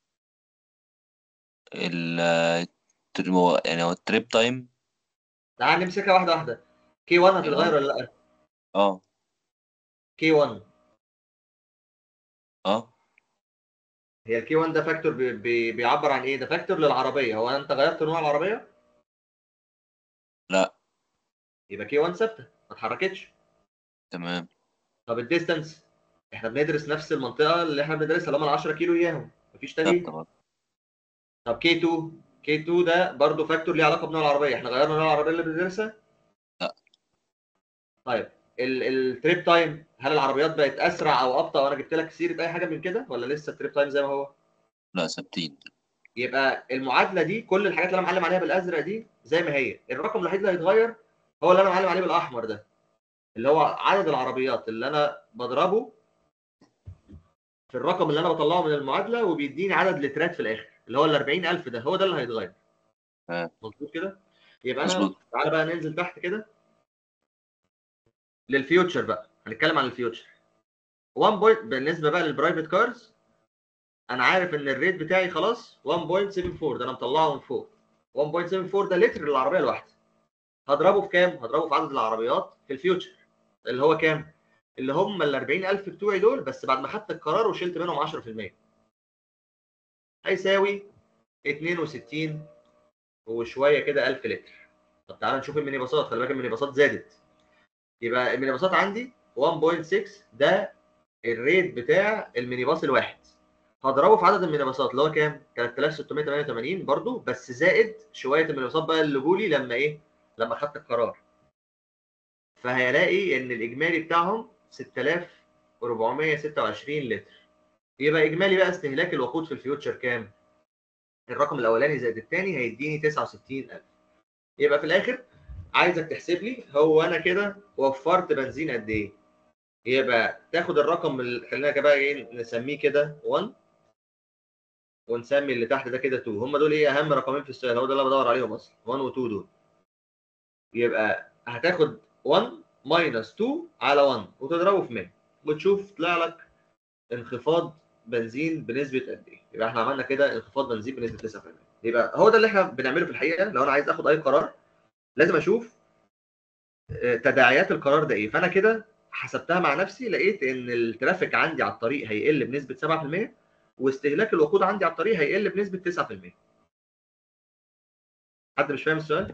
ال الترم- يعني هو التريب تايم تعال نمسكها واحده واحده كي 1 هتتغير ولا لا؟ اه كي 1 اه هي الكي 1 ده فاكتور بي بي بيعبر عن ايه؟ ده فاكتور للعربيه هو انت غيرت نوع العربيه؟ لا يبقى كي 1 ثابته ما اتحركتش تمام طب الديستانس احنا بندرس نفس المنطقه اللي احنا بندرسها اللي هم ال 10 كيلو اياهم مفيش تغيير ثابته برضه طب كي 2 كي 2 ده برضه فاكتور ليه علاقه بنوع العربيه احنا غيرنا نوع العربيه اللي بندرسها لا. طيب التريب تايم هل العربيات بقت اسرع او ابطا وانا جبت لك سيره اي حاجه من كده ولا لسه التريب تايم زي ما هو لا ثابتين يبقى المعادله دي كل الحاجات اللي انا معلم عليها بالازرق دي زي ما هي الرقم الوحيد اللي هيتغير هو اللي انا معلم عليه بالاحمر ده اللي هو عدد العربيات اللي انا بضربه في الرقم اللي انا بطلعه من المعادله وبيديني عدد لترات في الاخر اللي هو ال 40000 ده هو ده اللي هيتغير آه. مظبوط كده يبقى انا مظبوط. تعالى بقى ننزل تحت كده للفيوتشر بقى هنتكلم عن الفيوتشر 1 بوينت بالنسبه بقى للبرايفت كارز انا عارف ان الريت بتاعي خلاص 1.74 ده انا مطلعه من فوق 1.74 ده لتر للعربيه الواحده هضربه في كام؟ هضربه في عدد العربيات في الفيوتشر اللي هو كام؟ اللي هم ال 40000 بتوعي دول بس بعد ما خدت القرار وشلت منهم 10% هيساوي 62 وشويه كده 1000 لتر طب تعالى نشوف الميني باصات خلي بالك الميني باصات زادت يبقى الميني باصات عندي 1.6 ده الريت بتاع الميني باص الواحد هضربه في عدد الميني باصات اللي هو كام؟ 3688 برضو بس زائد شويه الميني باصات بقى اللي جولي لما ايه؟ لما خدت القرار فهيلاقي ان الاجمالي بتاعهم 6426 لتر يبقى اجمالي بقى استهلاك الوقود في الفيوتشر كام؟ الرقم الاولاني زائد الثاني هيديني 69000 يبقى في الاخر عايزك تحسب لي هو انا كده وفرت بنزين قد ايه؟ يبقى تاخد الرقم اللي خلينا كده بقى ايه نسميه كده 1 ونسمي اللي تحت ده كده 2 هم دول ايه اهم رقمين في السؤال هو ده اللي أنا بدور عليهم اصلا 1 و 2 دول يبقى هتاخد 1 ماينس 2 على 1 وتضربه في 100 وتشوف طلع لك انخفاض بنزين بنسبه قد ايه يبقى احنا عملنا كده انخفاض بنزين بنسبه 9% يبقى هو ده اللي احنا بنعمله في الحقيقه لو انا عايز اخد اي قرار لازم اشوف آه، تداعيات القرار ده ايه فانا كده حسبتها مع نفسي لقيت ان الترافيك عندي على الطريق هيقل بنسبه 7% واستهلاك الوقود عندي على الطريق هيقل بنسبه 9% حد مش فاهم السؤال؟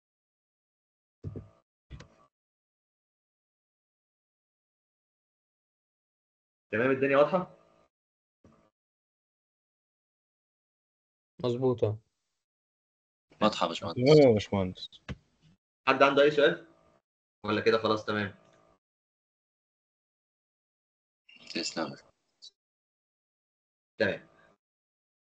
تمام الدنيا واضحه؟ مظبوطة واضحه يا باشمهندس تمام يا باشمهندس حد عنده اي سؤال؟ ولا كده خلاص تمام تسلم تمام